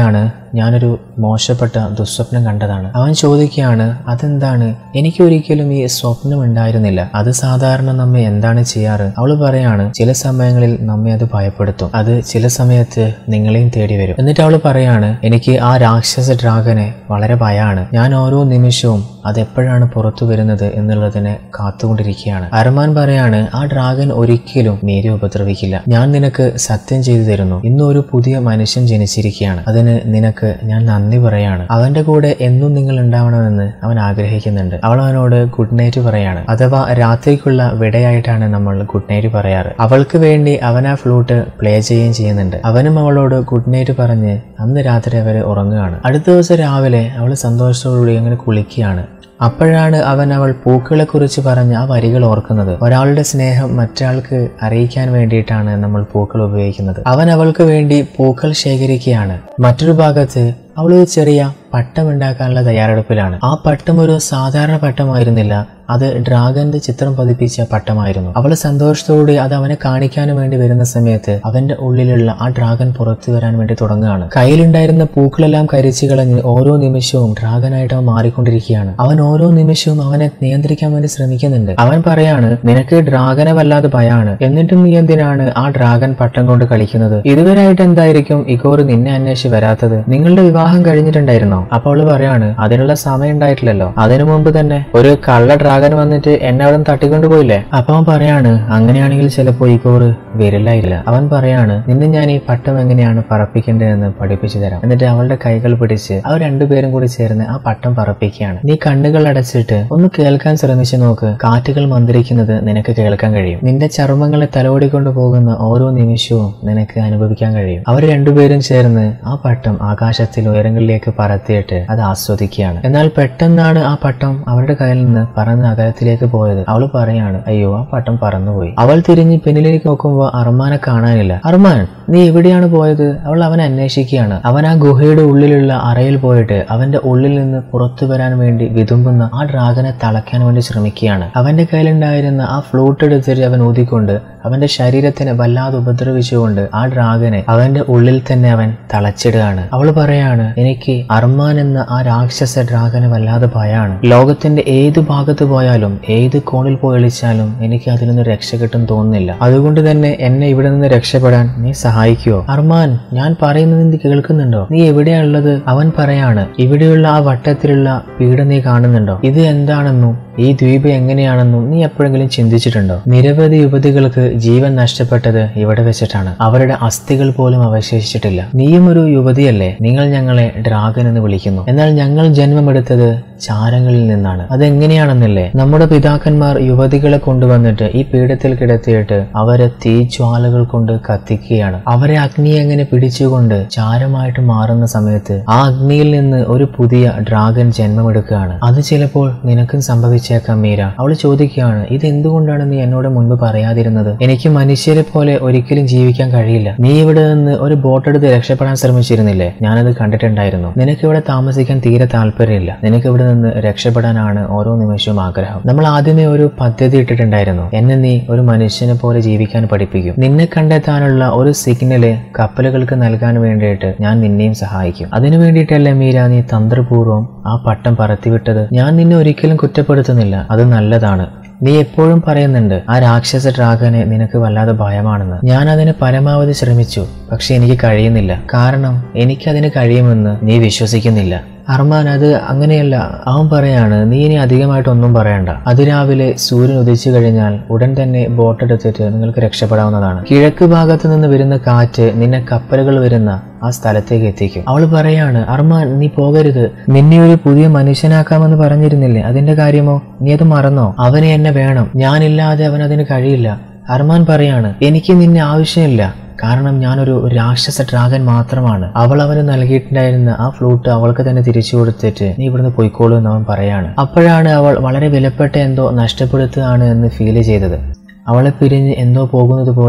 ഞാനൊരു മോശപ്പെട്ട ദുസ്വപ്നം കണ്ടതാണ് അവൻ ചോദിക്കുകയാണ് അതെന്താണ് എനിക്ക് ഒരിക്കലും ഈ സ്വപ്നം ഉണ്ടായിരുന്നില്ല അത് സാധാരണ നമ്മെ എന്താണ് ചെയ്യാറ് അവൾ പറയാണ് ചില സമയങ്ങളിൽ നമ്മെ അത് ഭയപ്പെടുത്തും അത് ചില സമയത്ത് നിങ്ങളെയും തേടി വരും എന്നിട്ട് അവൾ പറയാണ് എനിക്ക് ആ രാക്ഷസ ഡ്രാഗനെ വളരെ ഭയമാണ് ഞാൻ ഓരോ നിമിഷവും അതെപ്പോഴാണ് പുറത്തു വരുന്നത് എന്നുള്ളതിനെ കാത്തുകൊണ്ടിരിക്കുകയാണ് അരമാൻ പറയാണ് ആ ഡ്രാഗൻ ഒരിക്കലും മീരെ ഉപദ്രവിക്കില്ല ഞാൻ നിനക്ക് സത്യം ചെയ്തു തരുന്നു ഇന്ന് ഒരു പുതിയ മനുഷ്യൻ ജനിച്ചിരിക്കുകയാണ് അതിന് നിനക്ക് ഞാൻ നന്ദി പറയാണ് അവന്റെ കൂടെ എന്നും നിങ്ങൾ ഉണ്ടാവണമെന്ന് അവൻ ആഗ്രഹിക്കുന്നുണ്ട് അവൾ അവനോട് ഗുഡ് നൈറ്റ് പറയാണ് അഥവാ രാത്രിക്കുള്ള വിടയായിട്ടാണ് നമ്മൾ ഗുഡ് നൈറ്റ് പറയാറ് അവൾക്ക് വേണ്ടി അവൻ ആ ഫ്ലൂട്ട് പ്ലേ ചെയ്യുകയും ചെയ്യുന്നുണ്ട് അവനും അവളോട് ഗുഡ് നൈറ്റ് പറഞ്ഞ് അന്ന് രാത്രി അവര് ഉറങ്ങുകയാണ് അടുത്ത ദിവസം രാവിലെ അവൾ സന്തോഷത്തോടുകൂടി അങ്ങനെ കുളിക്കുകയാണ് അപ്പോഴാണ് അവൻ അവൾ പൂക്കളെ കുറിച്ച് പറഞ്ഞ ആ വരികൾ ഓർക്കുന്നത് ഒരാളുടെ സ്നേഹം മറ്റൊരാൾക്ക് അറിയിക്കാൻ വേണ്ടിയിട്ടാണ് നമ്മൾ പൂക്കൾ ഉപയോഗിക്കുന്നത് അവൻ അവൾക്ക് വേണ്ടി പൂക്കൾ ശേഖരിക്കുകയാണ് മറ്റൊരു ഭാഗത്ത് അവൾ ഒരു ചെറിയ പട്ടം ഉണ്ടാക്കാനുള്ള തയ്യാറെടുപ്പിലാണ് ആ പട്ടം ഒരു സാധാരണ പട്ടമായിരുന്നില്ല അത് ഡ്രാഗന്റെ ചിത്രം പതിപ്പിച്ച പട്ടമായിരുന്നു അവൾ സന്തോഷത്തോടെ അത് അവനെ കാണിക്കാനും വേണ്ടി വരുന്ന സമയത്ത് അവന്റെ ഉള്ളിലുള്ള ആ ഡ്രാഗൻ പുറത്തു വരാൻ വേണ്ടി തുടങ്ങുകയാണ് കയ്യിലുണ്ടായിരുന്ന പൂക്കളെല്ലാം കരിച്ചു കളഞ്ഞ് ഓരോ നിമിഷവും ഡ്രാഗനായിട്ട് അവൻ മാറിക്കൊണ്ടിരിക്കുകയാണ് അവൻ ഓരോ നിമിഷവും അവനെ നിയന്ത്രിക്കാൻ വേണ്ടി ശ്രമിക്കുന്നുണ്ട് അവൻ പറയാണ് നിനക്ക് ഡ്രാഗനെ വല്ലാതെ ഭയാണ് എന്നിട്ടും നീ എന്തിനാണ് ആ ഡ്രാഗൻ പട്ടം കൊണ്ട് കളിക്കുന്നത് ഇതുവരായിട്ട് എന്തായിരിക്കും ഇഗോർ നിന്നെ അന്വേഷിച്ച് വരാത്തത് നിങ്ങളുടെ വിവാഹം കഴിഞ്ഞിട്ടുണ്ടായിരുന്നോ അപ്പോൾ അവള് പറയാണ് അതിനുള്ള സമയം ഉണ്ടായിട്ടില്ലല്ലോ അതിനു മുമ്പ് തന്നെ ഒരു കള്ള ഡ്രാഗൻ വന്നിട്ട് എന്നെ അവിടെ തട്ടിക്കൊണ്ടു പോയില്ലേ അപ്പൊ അവൻ പറയാണ് അങ്ങനെയാണെങ്കിൽ ചിലപ്പോ ഇഗോർ വരില്ലായില്ല അവൻ പറയാണ് നിന്നെ ഞാൻ ഈ പട്ടം എങ്ങനെയാണ് പറപ്പിക്കേണ്ടതെന്ന് പഠിപ്പിച്ചു തരാം എന്നിട്ട് അവളുടെ കൈകൾ പിടിച്ച് അവർ രണ്ടുപേരും കൂടി ചേർന്ന് ആ പട്ടം പറപ്പിക്കുകയാണ് നീ കണ്ണുകൾ അടച്ചിട്ട് ഒന്ന് കേൾക്കാൻ ശ്രമിച്ചു നോക്ക് കാറ്റുകൾ മന്ത്രിക്കുന്നത് നിനക്ക് കേൾക്കാൻ കഴിയും നിന്റെ ചർമ്മങ്ങളെ തലോടിക്കൊണ്ട് പോകുന്ന ഓരോ നിമിഷവും നിനക്ക് അനുഭവിക്കാൻ കഴിയും അവർ രണ്ടുപേരും ചേർന്ന് ആ പട്ടം ആകാശത്തിൽ ഉയരങ്ങളിലേക്ക് പറത്തിയിട്ട് അത് ആസ്വദിക്കുകയാണ് എന്നാൽ പെട്ടെന്നാണ് ആ പട്ടം അവരുടെ കയ്യിൽ നിന്ന് പറന്ന് അകലത്തിലേക്ക് പോയത് അവൾ പറയാണ് അയ്യോ ആ പട്ടം പറന്നുപോയി അവൾ തിരിഞ്ഞ് പിന്നിലേക്ക് നോക്കുമ്പോൾ അർമാനെ കാണാനില്ല അർമാൻ നീ എവിടെയാണ് പോയത് അവൾ അവനെ അന്വേഷിക്കുകയാണ് അവൻ ആ ഗുഹയുടെ ഉള്ളിലുള്ള അറയിൽ പോയിട്ട് അവന്റെ ഉള്ളിൽ നിന്ന് പുറത്തു വരാൻ വേണ്ടി വിതുമ്പുന്ന ആ ഡ്രാഗനെ തളയ്ക്കാൻ വേണ്ടി ശ്രമിക്കുകയാണ് അവന്റെ കയ്യിലുണ്ടായിരുന്ന ആ ഫ്ലൂട്ട് എടുത്തിട്ട് അവൻ ഊതിക്കൊണ്ട് അവന്റെ ശരീരത്തിനെ വല്ലാതെ ഉപദ്രവിച്ചുകൊണ്ട് ആ ഡ്രാഗനെ അവന്റെ ഉള്ളിൽ തന്നെ അവൻ തളച്ചിടുകയാണ് അവൾ പറയാണ് എനിക്ക് അർമാൻ എന്ന ആ രാക്ഷസ ഡ്രാഗനെ വല്ലാതെ ഭയാണ് ലോകത്തിന്റെ ഏത് ഭാഗത്ത് പോയാലും ഏത് കോണിൽ പോയി ഒളിച്ചാലും എനിക്ക് അതിൽ നിന്ന് രക്ഷ കിട്ടും തോന്നുന്നില്ല അതുകൊണ്ട് തന്നെ എന്നെ ഇവിടെ നിന്ന് രക്ഷപ്പെടാൻ നീ സഹായിക്കുവോ അർമാൻ ഞാൻ പറയുന്നത് നീ കേൾക്കുന്നുണ്ടോ നീ എവിടെയുള്ളത് അവൻ പറയാണ് ഇവിടെയുള്ള ആ വട്ടത്തിലുള്ള പീഡ നീ കാണുന്നുണ്ടോ ഇത് എന്താണെന്നും ഈ ദ്വീപ് എങ്ങനെയാണെന്നും നീ എപ്പോഴെങ്കിലും ചിന്തിച്ചിട്ടുണ്ടോ നിരവധി യുവതികൾക്ക് ജീവൻ നഷ്ടപ്പെട്ടത് ഇവിടെ വെച്ചിട്ടാണ് അവരുടെ അസ്ഥികൾ പോലും അവശേഷിച്ചിട്ടില്ല നീയും ഒരു യുവതിയല്ലേ നിങ്ങൾ ഞങ്ങളെ ഡ്രാഗൻ എന്ന് വിളിക്കുന്നു എന്നാൽ ഞങ്ങൾ ജന്മമെടുത്തത് ചാരങ്ങളിൽ നിന്നാണ് അതെങ്ങനെയാണെന്നല്ലേ നമ്മുടെ പിതാക്കന്മാർ യുവതികളെ കൊണ്ടുവന്നിട്ട് ഈ പീഠത്തിൽ കിടത്തിയിട്ട് അവരെ തീജ്വാലകൾ കൊണ്ട് കത്തിക്കുകയാണ് അവരെ അഗ്നി എങ്ങനെ പിടിച്ചുകൊണ്ട് ചാരമായിട്ട് മാറുന്ന സമയത്ത് ആ അഗ്നിയിൽ നിന്ന് ഒരു പുതിയ ഡ്രാഗൻ ജന്മമെടുക്കുകയാണ് അത് ചിലപ്പോൾ നിനക്കും സംഭവിച്ചേക്കാം മീര അവൾ ചോദിക്കുകയാണ് ഇത് എന്തുകൊണ്ടാണ് നീ എന്നോട് മുൻപ് പറയാതിരുന്നത് എനിക്ക് മനുഷ്യരെ പോലെ ഒരിക്കലും ജീവിക്കാൻ കഴിയില്ല നീ ഇവിടെ നിന്ന് ഒരു ബോട്ടെടുത്ത് രക്ഷപ്പെടാൻ ശ്രമിച്ചിരുന്നില്ലേ ഞാനത് കണ്ടിട്ടുണ്ടായിരുന്നു നിനക്ക് ഇവിടെ താമസിക്കാൻ തീരെ താല്പര്യമില്ല നിനക്ക് ഇവിടെ നിന്ന് രക്ഷപ്പെടാനാണ് ഓരോ നിമിഷവും ആഗ്രഹം നമ്മൾ ആദ്യമേ ഒരു പദ്ധതി ഇട്ടിട്ടുണ്ടായിരുന്നു എന്നെ നീ ഒരു മനുഷ്യനെ പോലെ ജീവിക്കാൻ പഠിപ്പിക്കും നിന്നെ കണ്ടെത്താനുള്ള ഒരു സിഗ്നല് കപ്പലുകൾക്ക് നൽകാൻ വേണ്ടിയിട്ട് ഞാൻ നിന്നെയും സഹായിക്കും അതിനു വേണ്ടിയിട്ടല്ലേ മീര നീ തന്ത്രപൂർവ്വം ആ പട്ടം പറത്തിവിട്ടത് ഞാൻ നിന്നെ ഒരിക്കലും കുറ്റപ്പെടുത്തുന്നില്ല അത് നല്ലതാണ് നീ എപ്പോഴും പറയുന്നുണ്ട് ആ രാക്ഷസ ഡ്രാഗനെ നിനക്ക് വല്ലാതെ ഭയമാണെന്ന് ഞാൻ അതിന് പരമാവധി ശ്രമിച്ചു പക്ഷെ എനിക്ക് കഴിയുന്നില്ല കാരണം എനിക്കതിന് കഴിയുമെന്ന് നീ വിശ്വസിക്കുന്നില്ല അർമാൻ അത് അങ്ങനെയല്ല അവൻ പറയാണ് നീ ഇനി അധികമായിട്ടൊന്നും പറയണ്ട അതിരാവിലെ സൂര്യൻ ഉദിച്ചു കഴിഞ്ഞാൽ ഉടൻ തന്നെ ബോട്ട് എടുത്തിട്ട് നിങ്ങൾക്ക് രക്ഷപ്പെടാവുന്നതാണ് കിഴക്ക് ഭാഗത്ത് നിന്ന് വരുന്ന കാറ്റ് നിന്നെ കപ്പലുകൾ വരുന്ന ആ സ്ഥലത്തേക്ക് എത്തിക്കും അവൾ പറയാണ് അർമാൻ നീ പോകരുത് നിന്നെ ഒരു പുതിയ മനുഷ്യനാക്കാമെന്ന് പറഞ്ഞിരുന്നില്ലേ അതിന്റെ കാര്യമോ നീ അത് മറന്നോ അവന് എന്നെ വേണം ഞാനില്ലാതെ അവൻ അതിന് കഴിയില്ല അർമാൻ പറയാണ് എനിക്ക് നിന്നെ ആവശ്യമില്ല കാരണം ഞാനൊരു രാക്ഷസ ഡ്രാഗൻ മാത്രമാണ് അവൾ അവന് നൽകിയിട്ടുണ്ടായിരുന്ന ആ ഫ്ലൂട്ട് അവൾക്ക് തന്നെ തിരിച്ചു കൊടുത്തിട്ട് നീ ഇവിടുന്ന് പോയിക്കോളൂ എന്ന് അവൻ പറയാണ് അപ്പോഴാണ് അവൾ വളരെ വിലപ്പെട്ട എന്തോ നഷ്ടപ്പെടുത്തുകയാണ് എന്ന് ഫീൽ ചെയ്തത് അവളെ പിരിഞ്ഞ് എന്തോ പോകുന്നത് പോലെയും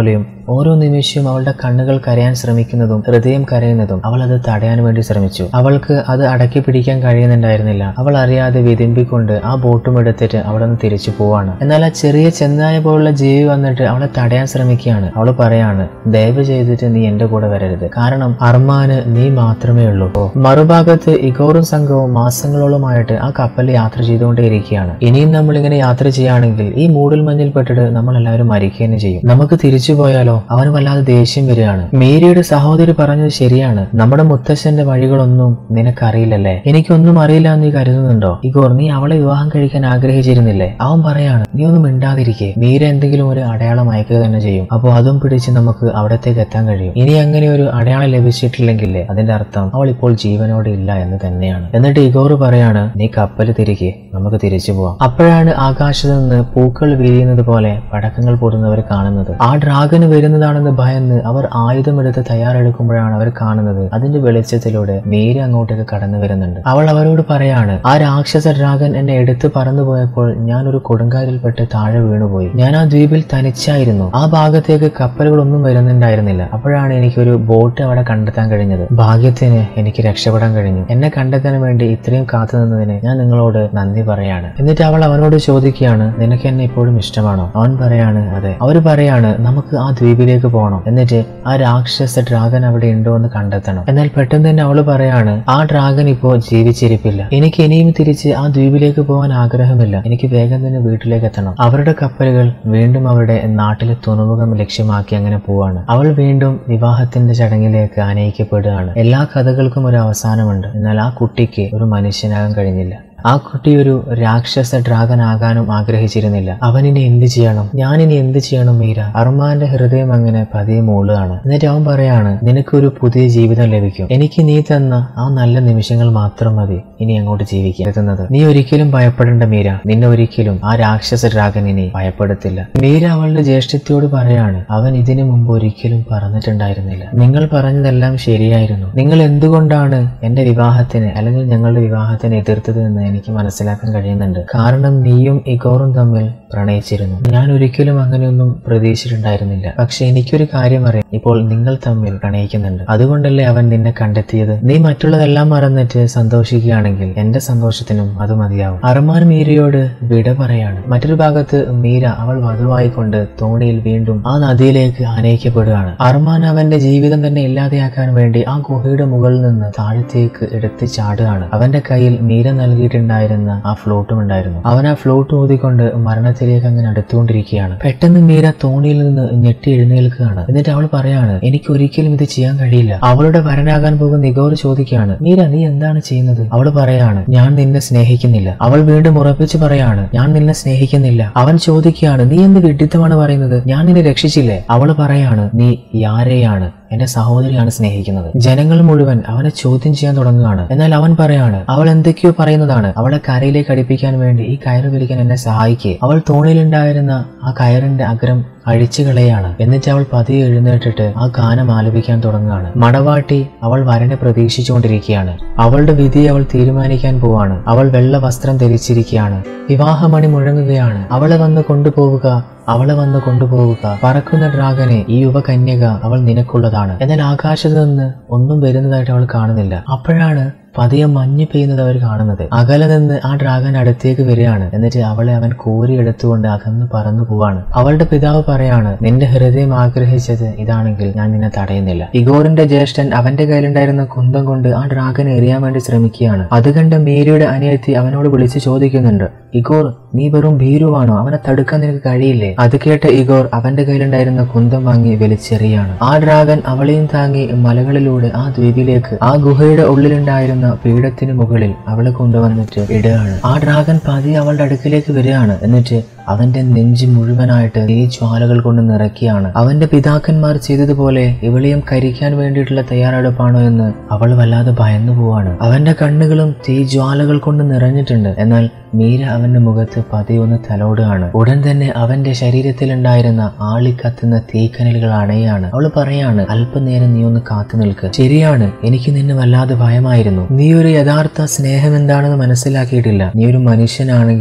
ഓരോ നിമിഷവും അവളുടെ കണ്ണുകൾ കരയാൻ ശ്രമിക്കുന്നതും ഹൃദയം കരയുന്നതും അവൾ അത് തടയാൻ വേണ്ടി ശ്രമിച്ചു അവൾക്ക് അത് അടക്കി പിടിക്കാൻ കഴിയുന്നുണ്ടായിരുന്നില്ല അവൾ അറിയാതെ വിതിമ്പിക്കൊണ്ട് ആ ബോട്ടും എടുത്തിട്ട് അവിടെ നിന്ന് തിരിച്ചു പോവാണ് എന്നാൽ ആ ചെറിയ ചെന്നായ പോലുള്ള ജീവി വന്നിട്ട് അവളെ തടയാൻ ശ്രമിക്കുകയാണ് അവൾ പറയാണ് ദയവ് ചെയ്തിട്ട് നീ എന്റെ കൂടെ വരരുത് കാരണം അർമാന് നീ മാത്രമേ ഉള്ളൂ ഓ, മറുഭാഗത്ത് ഇഗോറും സംഘവും മാസങ്ങളോളമായിട്ട് ആ കപ്പലിൽ യാത്ര ചെയ്തുകൊണ്ടേയിരിക്കുകയാണ് ഇനിയും നമ്മൾ ഇങ്ങനെ യാത്ര ചെയ്യുകയാണെങ്കിൽ ഈ മൂടൽ മഞ്ഞിൽ പെട്ടിട്ട് നമ്മൾ എല്ലാവരും മരിക്കുക തന്നെ ചെയ്യും നമുക്ക് തിരിച്ചു പോയാലോ അവന് വല്ലാതെ ദേഷ്യം വരികയാണ് മേരിയുടെ സഹോദരി പറഞ്ഞത് ശരിയാണ് നമ്മുടെ മുത്തശ്ശന്റെ വഴികളൊന്നും നിനക്കറിയില്ലല്ലേ എനിക്കൊന്നും അറിയില്ല എന്ന് നീ കരുതുന്നുണ്ടോ ഇഗോർ നീ അവളെ വിവാഹം കഴിക്കാൻ ആഗ്രഹിച്ചിരുന്നില്ലേ അവൻ പറയാണ് നീ ഒന്നും മിണ്ടാതിരിക്കെ മീര എന്തെങ്കിലും ഒരു അടയാളം അയക്കുക തന്നെ ചെയ്യും അപ്പോൾ അതും പിടിച്ച് നമുക്ക് അവിടത്തേക്ക് എത്താൻ കഴിയും ഇനി അങ്ങനെ ഒരു അടയാളം ലഭിച്ചിട്ടില്ലെങ്കിലേ അതിന്റെ അർത്ഥം അവൾ ഇപ്പോൾ ജീവനോടെ ഇല്ല എന്ന് തന്നെയാണ് എന്നിട്ട് ഇഗോർ പറയാണ് നീ കപ്പൽ തിരികെ നമുക്ക് തിരിച്ചു പോവാം അപ്പോഴാണ് ആകാശത്ത് നിന്ന് പൂക്കൾ വിരിയുന്നത് പോലെ പടക്കങ്ങൾ പൊടുന്നവർ കാണുന്നത് ആ ഡ്രാഗന് വരുന്നതാണെന്ന് ഭയന്ന് അവർ ആയുധമെടുത്ത് തയ്യാറെടുക്കുമ്പോഴാണ് അവർ കാണുന്നത് അതിന്റെ വെളിച്ചത്തിലൂടെ മീര അങ്ങോട്ടേക്ക് കടന്നു വരുന്നുണ്ട് അവൾ അവരോട് പറയാണ് ആ രാക്ഷസ ഡ്രാഗൻ എന്നെ എടുത്ത് പറന്നു പോയപ്പോൾ ഞാൻ ഒരു കൊടുങ്കാലിൽപ്പെട്ട് താഴെ വീണുപോയി ഞാൻ ആ ദ്വീപിൽ തനിച്ചായിരുന്നു ആ ഭാഗത്തേക്ക് കപ്പലുകളൊന്നും വരുന്നുണ്ടായിരുന്നില്ല അപ്പോഴാണ് എനിക്കൊരു ബോട്ട് അവിടെ കണ്ടെത്താൻ കഴിഞ്ഞത് ഭാഗ്യത്തിന് എനിക്ക് രക്ഷപ്പെടാൻ കഴിഞ്ഞു എന്നെ കണ്ടെത്താൻ വേണ്ടി ഇത്രയും കാത്തു നിന്നതിന് ഞാൻ നിങ്ങളോട് നന്ദി പറയാണ് എന്നിട്ട് അവൾ അവനോട് ചോദിക്കുകയാണ് നിനക്ക് എന്നെ ഇപ്പോഴും ഇഷ്ടമാണോ അവൻ പറയാണ് അതെ അവര് പറയാണ് നമുക്ക് ആ ദ്വീപിലേക്ക് പോകണം എന്നിട്ട് ആ രാക്ഷസ ഡ്രാഗൻ അവിടെ ഉണ്ടോ എന്ന് കണ്ടെത്തണം എന്നാൽ പെട്ടെന്ന് തന്നെ അവള് പറയാണ് ആ ഡ്രാഗൻ ഇപ്പോ ജീവിച്ചിരിപ്പില്ല എനിക്ക് ഇനിയും തിരിച്ച് ആ ദ്വീപിലേക്ക് പോകാൻ ആഗ്രഹമില്ല എനിക്ക് വേഗം തന്നെ വീട്ടിലേക്ക് എത്തണം അവരുടെ കപ്പലുകൾ വീണ്ടും അവരുടെ നാട്ടിലെ തുറമുഖം ലക്ഷ്യമാക്കി അങ്ങനെ പോവാണ് അവൾ വീണ്ടും വിവാഹത്തിന്റെ ചടങ്ങിലേക്ക് ആനയിക്കപ്പെടുകയാണ് എല്ലാ കഥകൾക്കും ഒരു അവസാനമുണ്ട് എന്നാൽ ആ കുട്ടിക്ക് ഒരു മനുഷ്യനാകാൻ കഴിഞ്ഞില്ല ആ കുട്ടി ഒരു രാക്ഷസ ഡ്രാഗൻ ആകാനും ആഗ്രഹിച്ചിരുന്നില്ല അവൻ ഇനി എന്ത് ചെയ്യണം ഞാൻ ഇനി എന്ത് ചെയ്യണം മീര അർമാന്റെ ഹൃദയം അങ്ങനെ പതിയെ മൂളുകയാണ് എന്നിട്ട് അവൻ പറയാണ് നിനക്കൊരു പുതിയ ജീവിതം ലഭിക്കും എനിക്ക് നീ തന്ന ആ നല്ല നിമിഷങ്ങൾ മാത്രം മതി ഇനി അങ്ങോട്ട് ജീവിക്കാൻ എത്തുന്നത് നീ ഒരിക്കലും ഭയപ്പെടേണ്ട മീര നിന്നെ ഒരിക്കലും ആ രാക്ഷസ ഡ്രാഗൻ ഇനി ഭയപ്പെടത്തില്ല മീര അവളുടെ ജ്യേഷ്ഠത്തിയോട് പറയാണ് അവൻ ഇതിനു മുമ്പ് ഒരിക്കലും പറഞ്ഞിട്ടുണ്ടായിരുന്നില്ല നിങ്ങൾ പറഞ്ഞതെല്ലാം ശരിയായിരുന്നു നിങ്ങൾ എന്തുകൊണ്ടാണ് എന്റെ വിവാഹത്തിന് അല്ലെങ്കിൽ ഞങ്ങളുടെ വിവാഹത്തിന് എതിർത്തത് എന്ന് എനിക്ക് മനസ്സിലാക്കാൻ കഴിയുന്നുണ്ട് കാരണം നീയും ഇഗോറും തമ്മിൽ പ്രണയിച്ചിരുന്നു ഞാൻ ഒരിക്കലും അങ്ങനെയൊന്നും പ്രതീക്ഷിച്ചിട്ടുണ്ടായിരുന്നില്ല പക്ഷെ എനിക്കൊരു കാര്യം അറിയാം ഇപ്പോൾ നിങ്ങൾ തമ്മിൽ പ്രണയിക്കുന്നുണ്ട് അതുകൊണ്ടല്ലേ അവൻ നിന്നെ കണ്ടെത്തിയത് നീ മറ്റുള്ളതെല്ലാം മറന്നിട്ട് സന്തോഷിക്കുകയാണെങ്കിൽ എന്റെ സന്തോഷത്തിനും അത് മതിയാവും അർമാൻ മീരയോട് വിട പറയാണ് മറ്റൊരു ഭാഗത്ത് മീര അവൾ വധുവായിക്കൊണ്ട് തോണിയിൽ വീണ്ടും ആ നദിയിലേക്ക് ആനയിക്കപ്പെടുകയാണ് അർമാൻ അവന്റെ ജീവിതം തന്നെ ഇല്ലാതെയാക്കാൻ വേണ്ടി ആ ഗുഹയുടെ മുകളിൽ നിന്ന് താഴത്തേക്ക് എടുത്ത് ചാടുകയാണ് അവന്റെ കയ്യിൽ മീര നൽകിയിട്ടുണ്ടായിരുന്ന ആ ഫ്ലോട്ടും ഉണ്ടായിരുന്നു അവൻ ആ ഫ്ലോട്ട് ഊതിക്കൊണ്ട് മരണത്തിലേക്ക് അങ്ങനെ അടുത്തുകൊണ്ടിരിക്കുകയാണ് പെട്ടെന്ന് മീര തോണിയിൽ നിന്ന് ഞെട്ടി എഴുന്നേൽക്കുകയാണ് എന്നിട്ട് അവൾ പറയാണ് എനിക്ക് ഒരിക്കലും ഇത് ചെയ്യാൻ കഴിയില്ല അവളുടെ വരനാകാൻ പോകുന്ന നിഗോർ ചോദിക്കുകയാണ് മീര നീ എന്താണ് ചെയ്യുന്നത് അവൾ പറയാണ് ഞാൻ നിന്നെ സ്നേഹിക്കുന്നില്ല അവൾ വീണ്ടും ഉറപ്പിച്ച് പറയാണ് ഞാൻ നിന്നെ സ്നേഹിക്കുന്നില്ല അവൻ ചോദിക്കുകയാണ് നീ എന്ത് വിഡിത്തമാണ് പറയുന്നത് ഞാൻ നിന്നെ രക്ഷിച്ചില്ലേ അവൾ പറയാണ് നീ യാരെയാണ് എന്റെ സഹോദരിയാണ് സ്നേഹിക്കുന്നത് ജനങ്ങൾ മുഴുവൻ അവനെ ചോദ്യം ചെയ്യാൻ തുടങ്ങുകയാണ് എന്നാൽ അവൻ പറയാണ് അവൾ എന്തൊക്കെയോ പറയുന്നതാണ് അവളെ കരയിലേക്ക് അടുപ്പിക്കാൻ വേണ്ടി ഈ കയറ് വലിക്കാൻ എന്നെ സഹായിക്കേ അവൾ തോണിയിലുണ്ടായിരുന്ന ആ കയറിന്റെ അഗ്രം അഴിച്ചു കളയാണ് എന്നിട്ട് അവൾ പതിയെ എഴുന്നേറ്റിട്ട് ആ ഗാനം ആലപിക്കാൻ തുടങ്ങുകയാണ് മണവാട്ടി അവൾ വരനെ പ്രതീക്ഷിച്ചുകൊണ്ടിരിക്കുകയാണ് അവളുടെ വിധി അവൾ തീരുമാനിക്കാൻ പോവാണ് അവൾ വെള്ള വസ്ത്രം ധരിച്ചിരിക്കുകയാണ് വിവാഹമണി മുഴങ്ങുകയാണ് അവളെ വന്ന് കൊണ്ടുപോവുക അവളെ വന്ന് കൊണ്ടുപോവുക പറക്കുന്ന ഡ്രാഗനെ ഈ യുവകന്യക അവൾ നിനക്കുള്ളതാണ് എന്നാൽ ആകാശത്ത് നിന്ന് ഒന്നും വരുന്നതായിട്ട് അവൾ കാണുന്നില്ല അപ്പോഴാണ് പതിയെ മഞ്ഞ് പെയ്യുന്നത് അവർ കാണുന്നത് അകലെ നിന്ന് ആ ഡ്രാഗൻ അടുത്തേക്ക് വരികയാണ് എന്നിട്ട് അവളെ അവൻ കോരി എടുത്തുകൊണ്ട് അകന്ന് പറന്നു പോവാണ് അവളുടെ പിതാവ് പറയാണ് നിന്റെ ഹൃദയം ആഗ്രഹിച്ചത് ഇതാണെങ്കിൽ ഞാൻ നിന്നെ തടയുന്നില്ല ഇഗോറിന്റെ ജ്യേഷ്ഠൻ അവന്റെ കയ്യിലുണ്ടായിരുന്ന കുന്തം കൊണ്ട് ആ ഡ്രാഗനെ എറിയാൻ വേണ്ടി ശ്രമിക്കുകയാണ് അത് കണ്ട് മീരയുടെ അനിയത്തി അവനോട് വിളിച്ച് ചോദിക്കുന്നുണ്ട് ഇഗോർ നീ വെറും ഭീരുവാണോ അവനെ തടുക്കാൻ നിനക്ക് കഴിയില്ലേ അത് കേട്ട ഇഗോർ അവന്റെ കയ്യിലുണ്ടായിരുന്ന കുന്തം വാങ്ങി വലിച്ചെറിയാണ് ആ ഡ്രാഗൻ അവളെയും താങ്ങി മലകളിലൂടെ ആ ദ്വീപിലേക്ക് ആ ഗുഹയുടെ ഉള്ളിലുണ്ടായിരുന്ന പീഠത്തിന് മുകളിൽ അവളെ കൊണ്ടുവന്നിട്ട് ഇടുകയാണ് ആ ഡ്രാഗൻ പതി അവളുടെ അടുക്കിലേക്ക് വരികയാണ് എന്നിട്ട് അവന്റെ നെഞ്ച് മുഴുവനായിട്ട് ഈ ജ്വാലകൾ കൊണ്ട് നിറയ്ക്കുകയാണ് അവന്റെ പിതാക്കന്മാർ ചെയ്തതുപോലെ ഇവളെയും കരിക്കാൻ വേണ്ടിയിട്ടുള്ള തയ്യാറെടുപ്പാണോ എന്ന് അവൾ വല്ലാതെ ഭയന്നു പോവാണ് അവന്റെ കണ്ണുകളും തീ ജ്വാലകൾ കൊണ്ട് നിറഞ്ഞിട്ടുണ്ട് എന്നാൽ മീര അവന്റെ മുഖത്ത് പതിയൊന്ന് തലോടുകയാണ് ഉടൻ തന്നെ അവന്റെ ശരീരത്തിലുണ്ടായിരുന്ന ആളിക്കത്തുന്ന തീക്കനലുകൾ അണയാണ് അവൾ പറയാണ് അല്പനേരം നീ ഒന്ന് കാത്തു നിൽക്ക് ശരിയാണ് എനിക്ക് നിന്നെ വല്ലാതെ ഭയമായിരുന്നു നീ ഒരു യഥാർത്ഥ സ്നേഹം എന്താണെന്ന് മനസ്സിലാക്കിയിട്ടില്ല നീ ഒരു മനുഷ്യനാണെങ്കിലും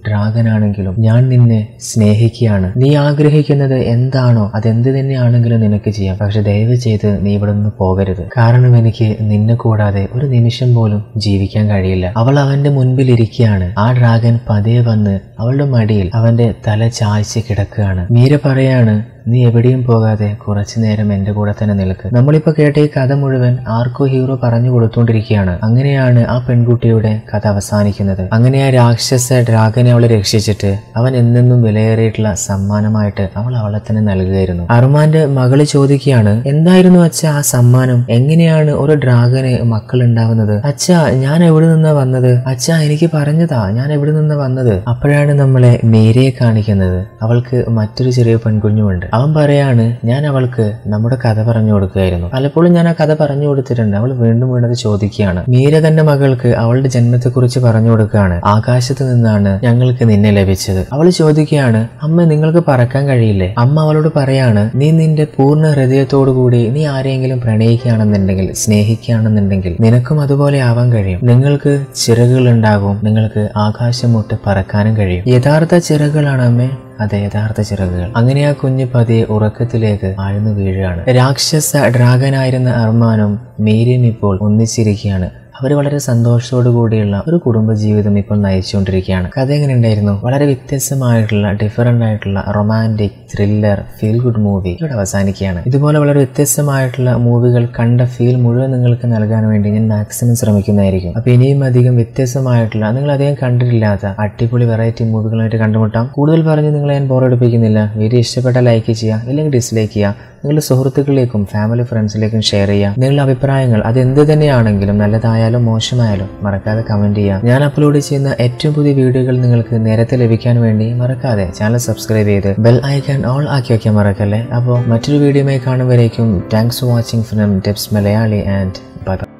ഡ്രാഗൻ ആണെങ്കിലും ഞാൻ നിന്നെ സ്നേഹിക്കുകയാണ് നീ ആഗ്രഹിക്കുന്നത് എന്താണോ അതെന്ത് തന്നെയാണെങ്കിലും നിനക്ക് ചെയ്യാം പക്ഷെ ദയവ് ചെയ്ത് നീ ഇവിടെ നിന്ന് പോകരുത് കാരണം എനിക്ക് നിന്നെ കൂടാതെ ഒരു നിമിഷം പോലും ജീവിക്കാൻ കഴിയില്ല അവൾ അവന്റെ മുൻപിൽ ഇരിക്കുകയാണ് ആ ഡ്രാഗൻ പതിയെ വന്ന് അവളുടെ മടിയിൽ അവന്റെ തല ചായ്ച്ച് കിടക്കുകയാണ് മീര പറയാണ് നീ എവിടെയും പോകാതെ കുറച്ചു നേരം എന്റെ കൂടെ തന്നെ നിൽക്ക് നമ്മളിപ്പോ കേട്ട ഈ കഥ മുഴുവൻ ആർക്കോ ഹീറോ പറഞ്ഞു കൊടുത്തുകൊണ്ടിരിക്കുകയാണ് അങ്ങനെയാണ് ആ പെൺകുട്ടിയുടെ കഥ അവസാനിക്കുന്നത് അങ്ങനെ ആ രാക്ഷസ ഡ്രാഗനെ അവളെ രക്ഷിച്ചിട്ട് അവൻ എന്നെന്നും വിലയേറിയിട്ടുള്ള സമ്മാനമായിട്ട് അവൾ അവളെ തന്നെ നൽകുകയായിരുന്നു അർമാന്റെ മകള് ചോദിക്കുകയാണ് എന്തായിരുന്നു അച്ഛ ആ സമ്മാനം എങ്ങനെയാണ് ഒരു ഡ്രാഗന് മക്കൾ ഉണ്ടാവുന്നത് അച്ഛ ഞാൻ എവിടെ നിന്നാ വന്നത് അച്ഛ എനിക്ക് പറഞ്ഞതാ ഞാൻ എവിടെ നിന്നാ വന്നത് അപ്പോഴാണ് നമ്മളെ മീരയെ കാണിക്കുന്നത് അവൾക്ക് മറ്റൊരു ചെറിയ പെൺകുഞ്ഞുമുണ്ട് അവൻ പറയാണ് ഞാൻ അവൾക്ക് നമ്മുടെ കഥ പറഞ്ഞു കൊടുക്കുകയായിരുന്നു പലപ്പോഴും ഞാൻ ആ കഥ പറഞ്ഞു കൊടുത്തിട്ടുണ്ട് അവൾ വീണ്ടും വീണ്ടും അത് ചോദിക്കുകയാണ് മീര തന്റെ മകൾക്ക് അവളുടെ ജന്മത്തെക്കുറിച്ച് പറഞ്ഞു കൊടുക്കുകയാണ് ആകാശത്ത് നിന്നാണ് ഞങ്ങൾക്ക് നിന്നെ ലഭിച്ചത് അവൾ ചോദിക്കുകയാണ് അമ്മ നിങ്ങൾക്ക് പറക്കാൻ കഴിയില്ലേ അമ്മ അവളോട് പറയാണ് നീ നിന്റെ പൂർണ്ണ ഹൃദയത്തോടു കൂടി നീ ആരെങ്കിലും പ്രണയിക്കുകയാണെന്നുണ്ടെങ്കിൽ സ്നേഹിക്കുകയാണെന്നുണ്ടെങ്കിൽ നിനക്കും അതുപോലെ ആവാൻ കഴിയും നിങ്ങൾക്ക് ചിറകുകൾ ഉണ്ടാകും നിങ്ങൾക്ക് ആകാശം മുട്ട് പറക്കാനും കഴിയും യഥാർത്ഥ ചിറകുകളാണ് അമ്മേ അതെ യഥാർത്ഥ ചിറകുകൾ അങ്ങനെ ആ കുഞ്ഞ് പതിയെ ഉറക്കത്തിലേക്ക് ആഴ്ന്നു വീഴുകയാണ് രാക്ഷസ ഡ്രാഗനായിരുന്ന അർമാനും മീരിയും ഇപ്പോൾ ഒന്നിച്ചിരിക്കുകയാണ് അവർ വളരെ സന്തോഷത്തോടു കൂടിയുള്ള ഒരു കുടുംബജീവിതം ഇപ്പോൾ നയിച്ചുകൊണ്ടിരിക്കുകയാണ് കഥ എങ്ങനെ ഉണ്ടായിരുന്നു വളരെ വ്യത്യസ്തമായിട്ടുള്ള ഡിഫറൻ്റ് ആയിട്ടുള്ള romantic thriller feel good movie ഇവിടെ അവസാനിക്കുകയാണ് ഇതുപോലെ വളരെ വ്യത്യസ്തമായിട്ടുള്ള മൂവികൾ കണ്ട ഫീൽ മുഴുവൻ നിങ്ങൾക്ക് നൽകാൻ വേണ്ടി ഞാൻ മാക്സിമം ശ്രമിക്കുന്നതായിരിക്കും അപ്പൊ ഇനിയും അധികം വ്യത്യസ്തമായിട്ടുള്ള നിങ്ങൾ അധികം കണ്ടിട്ടില്ലാത്ത അടിപൊളി വെറൈറ്റി മൂവികളായിട്ട് കണ്ടുമുട്ടാം കൂടുതൽ പറഞ്ഞ് നിങ്ങളെ ഞാൻ ബോറടിപ്പിക്കുന്നില്ല വീഡിയോ ഇഷ്ടപ്പെട്ട ലൈക്ക് ചെയ്യുക ഇല്ലെങ്കിൽ ഡിസ്ലൈക്ക് ചെയ്യുക നിങ്ങളുടെ സുഹൃത്തുക്കളിലേക്കും ഫാമിലി ഫ്രണ്ട്സിലേക്കും ഷെയർ ചെയ്യുക നിങ്ങളുടെ അഭിപ്രായങ്ങൾ അത് എന്ത് തന്നെയാണെങ്കിലും നല്ലതായാലും മോശമായാലും മറക്കാതെ കമന്റ് ചെയ്യുക ഞാൻ അപ്ലോഡ് ചെയ്യുന്ന ഏറ്റവും പുതിയ വീഡിയോകൾ നിങ്ങൾക്ക് നേരത്തെ ലഭിക്കാൻ വേണ്ടി മറക്കാതെ ചാനൽ സബ്സ്ക്രൈബ് ചെയ്ത് ബെൽ ഐക്കൺ ഓൾ ആക്കി വയ്ക്കാൻ മറക്കല്ലേ അപ്പോൾ മറ്റൊരു വീഡിയോയുമായി കാണുമ്പോഴേക്കും thanks for watching from tips Malayali and by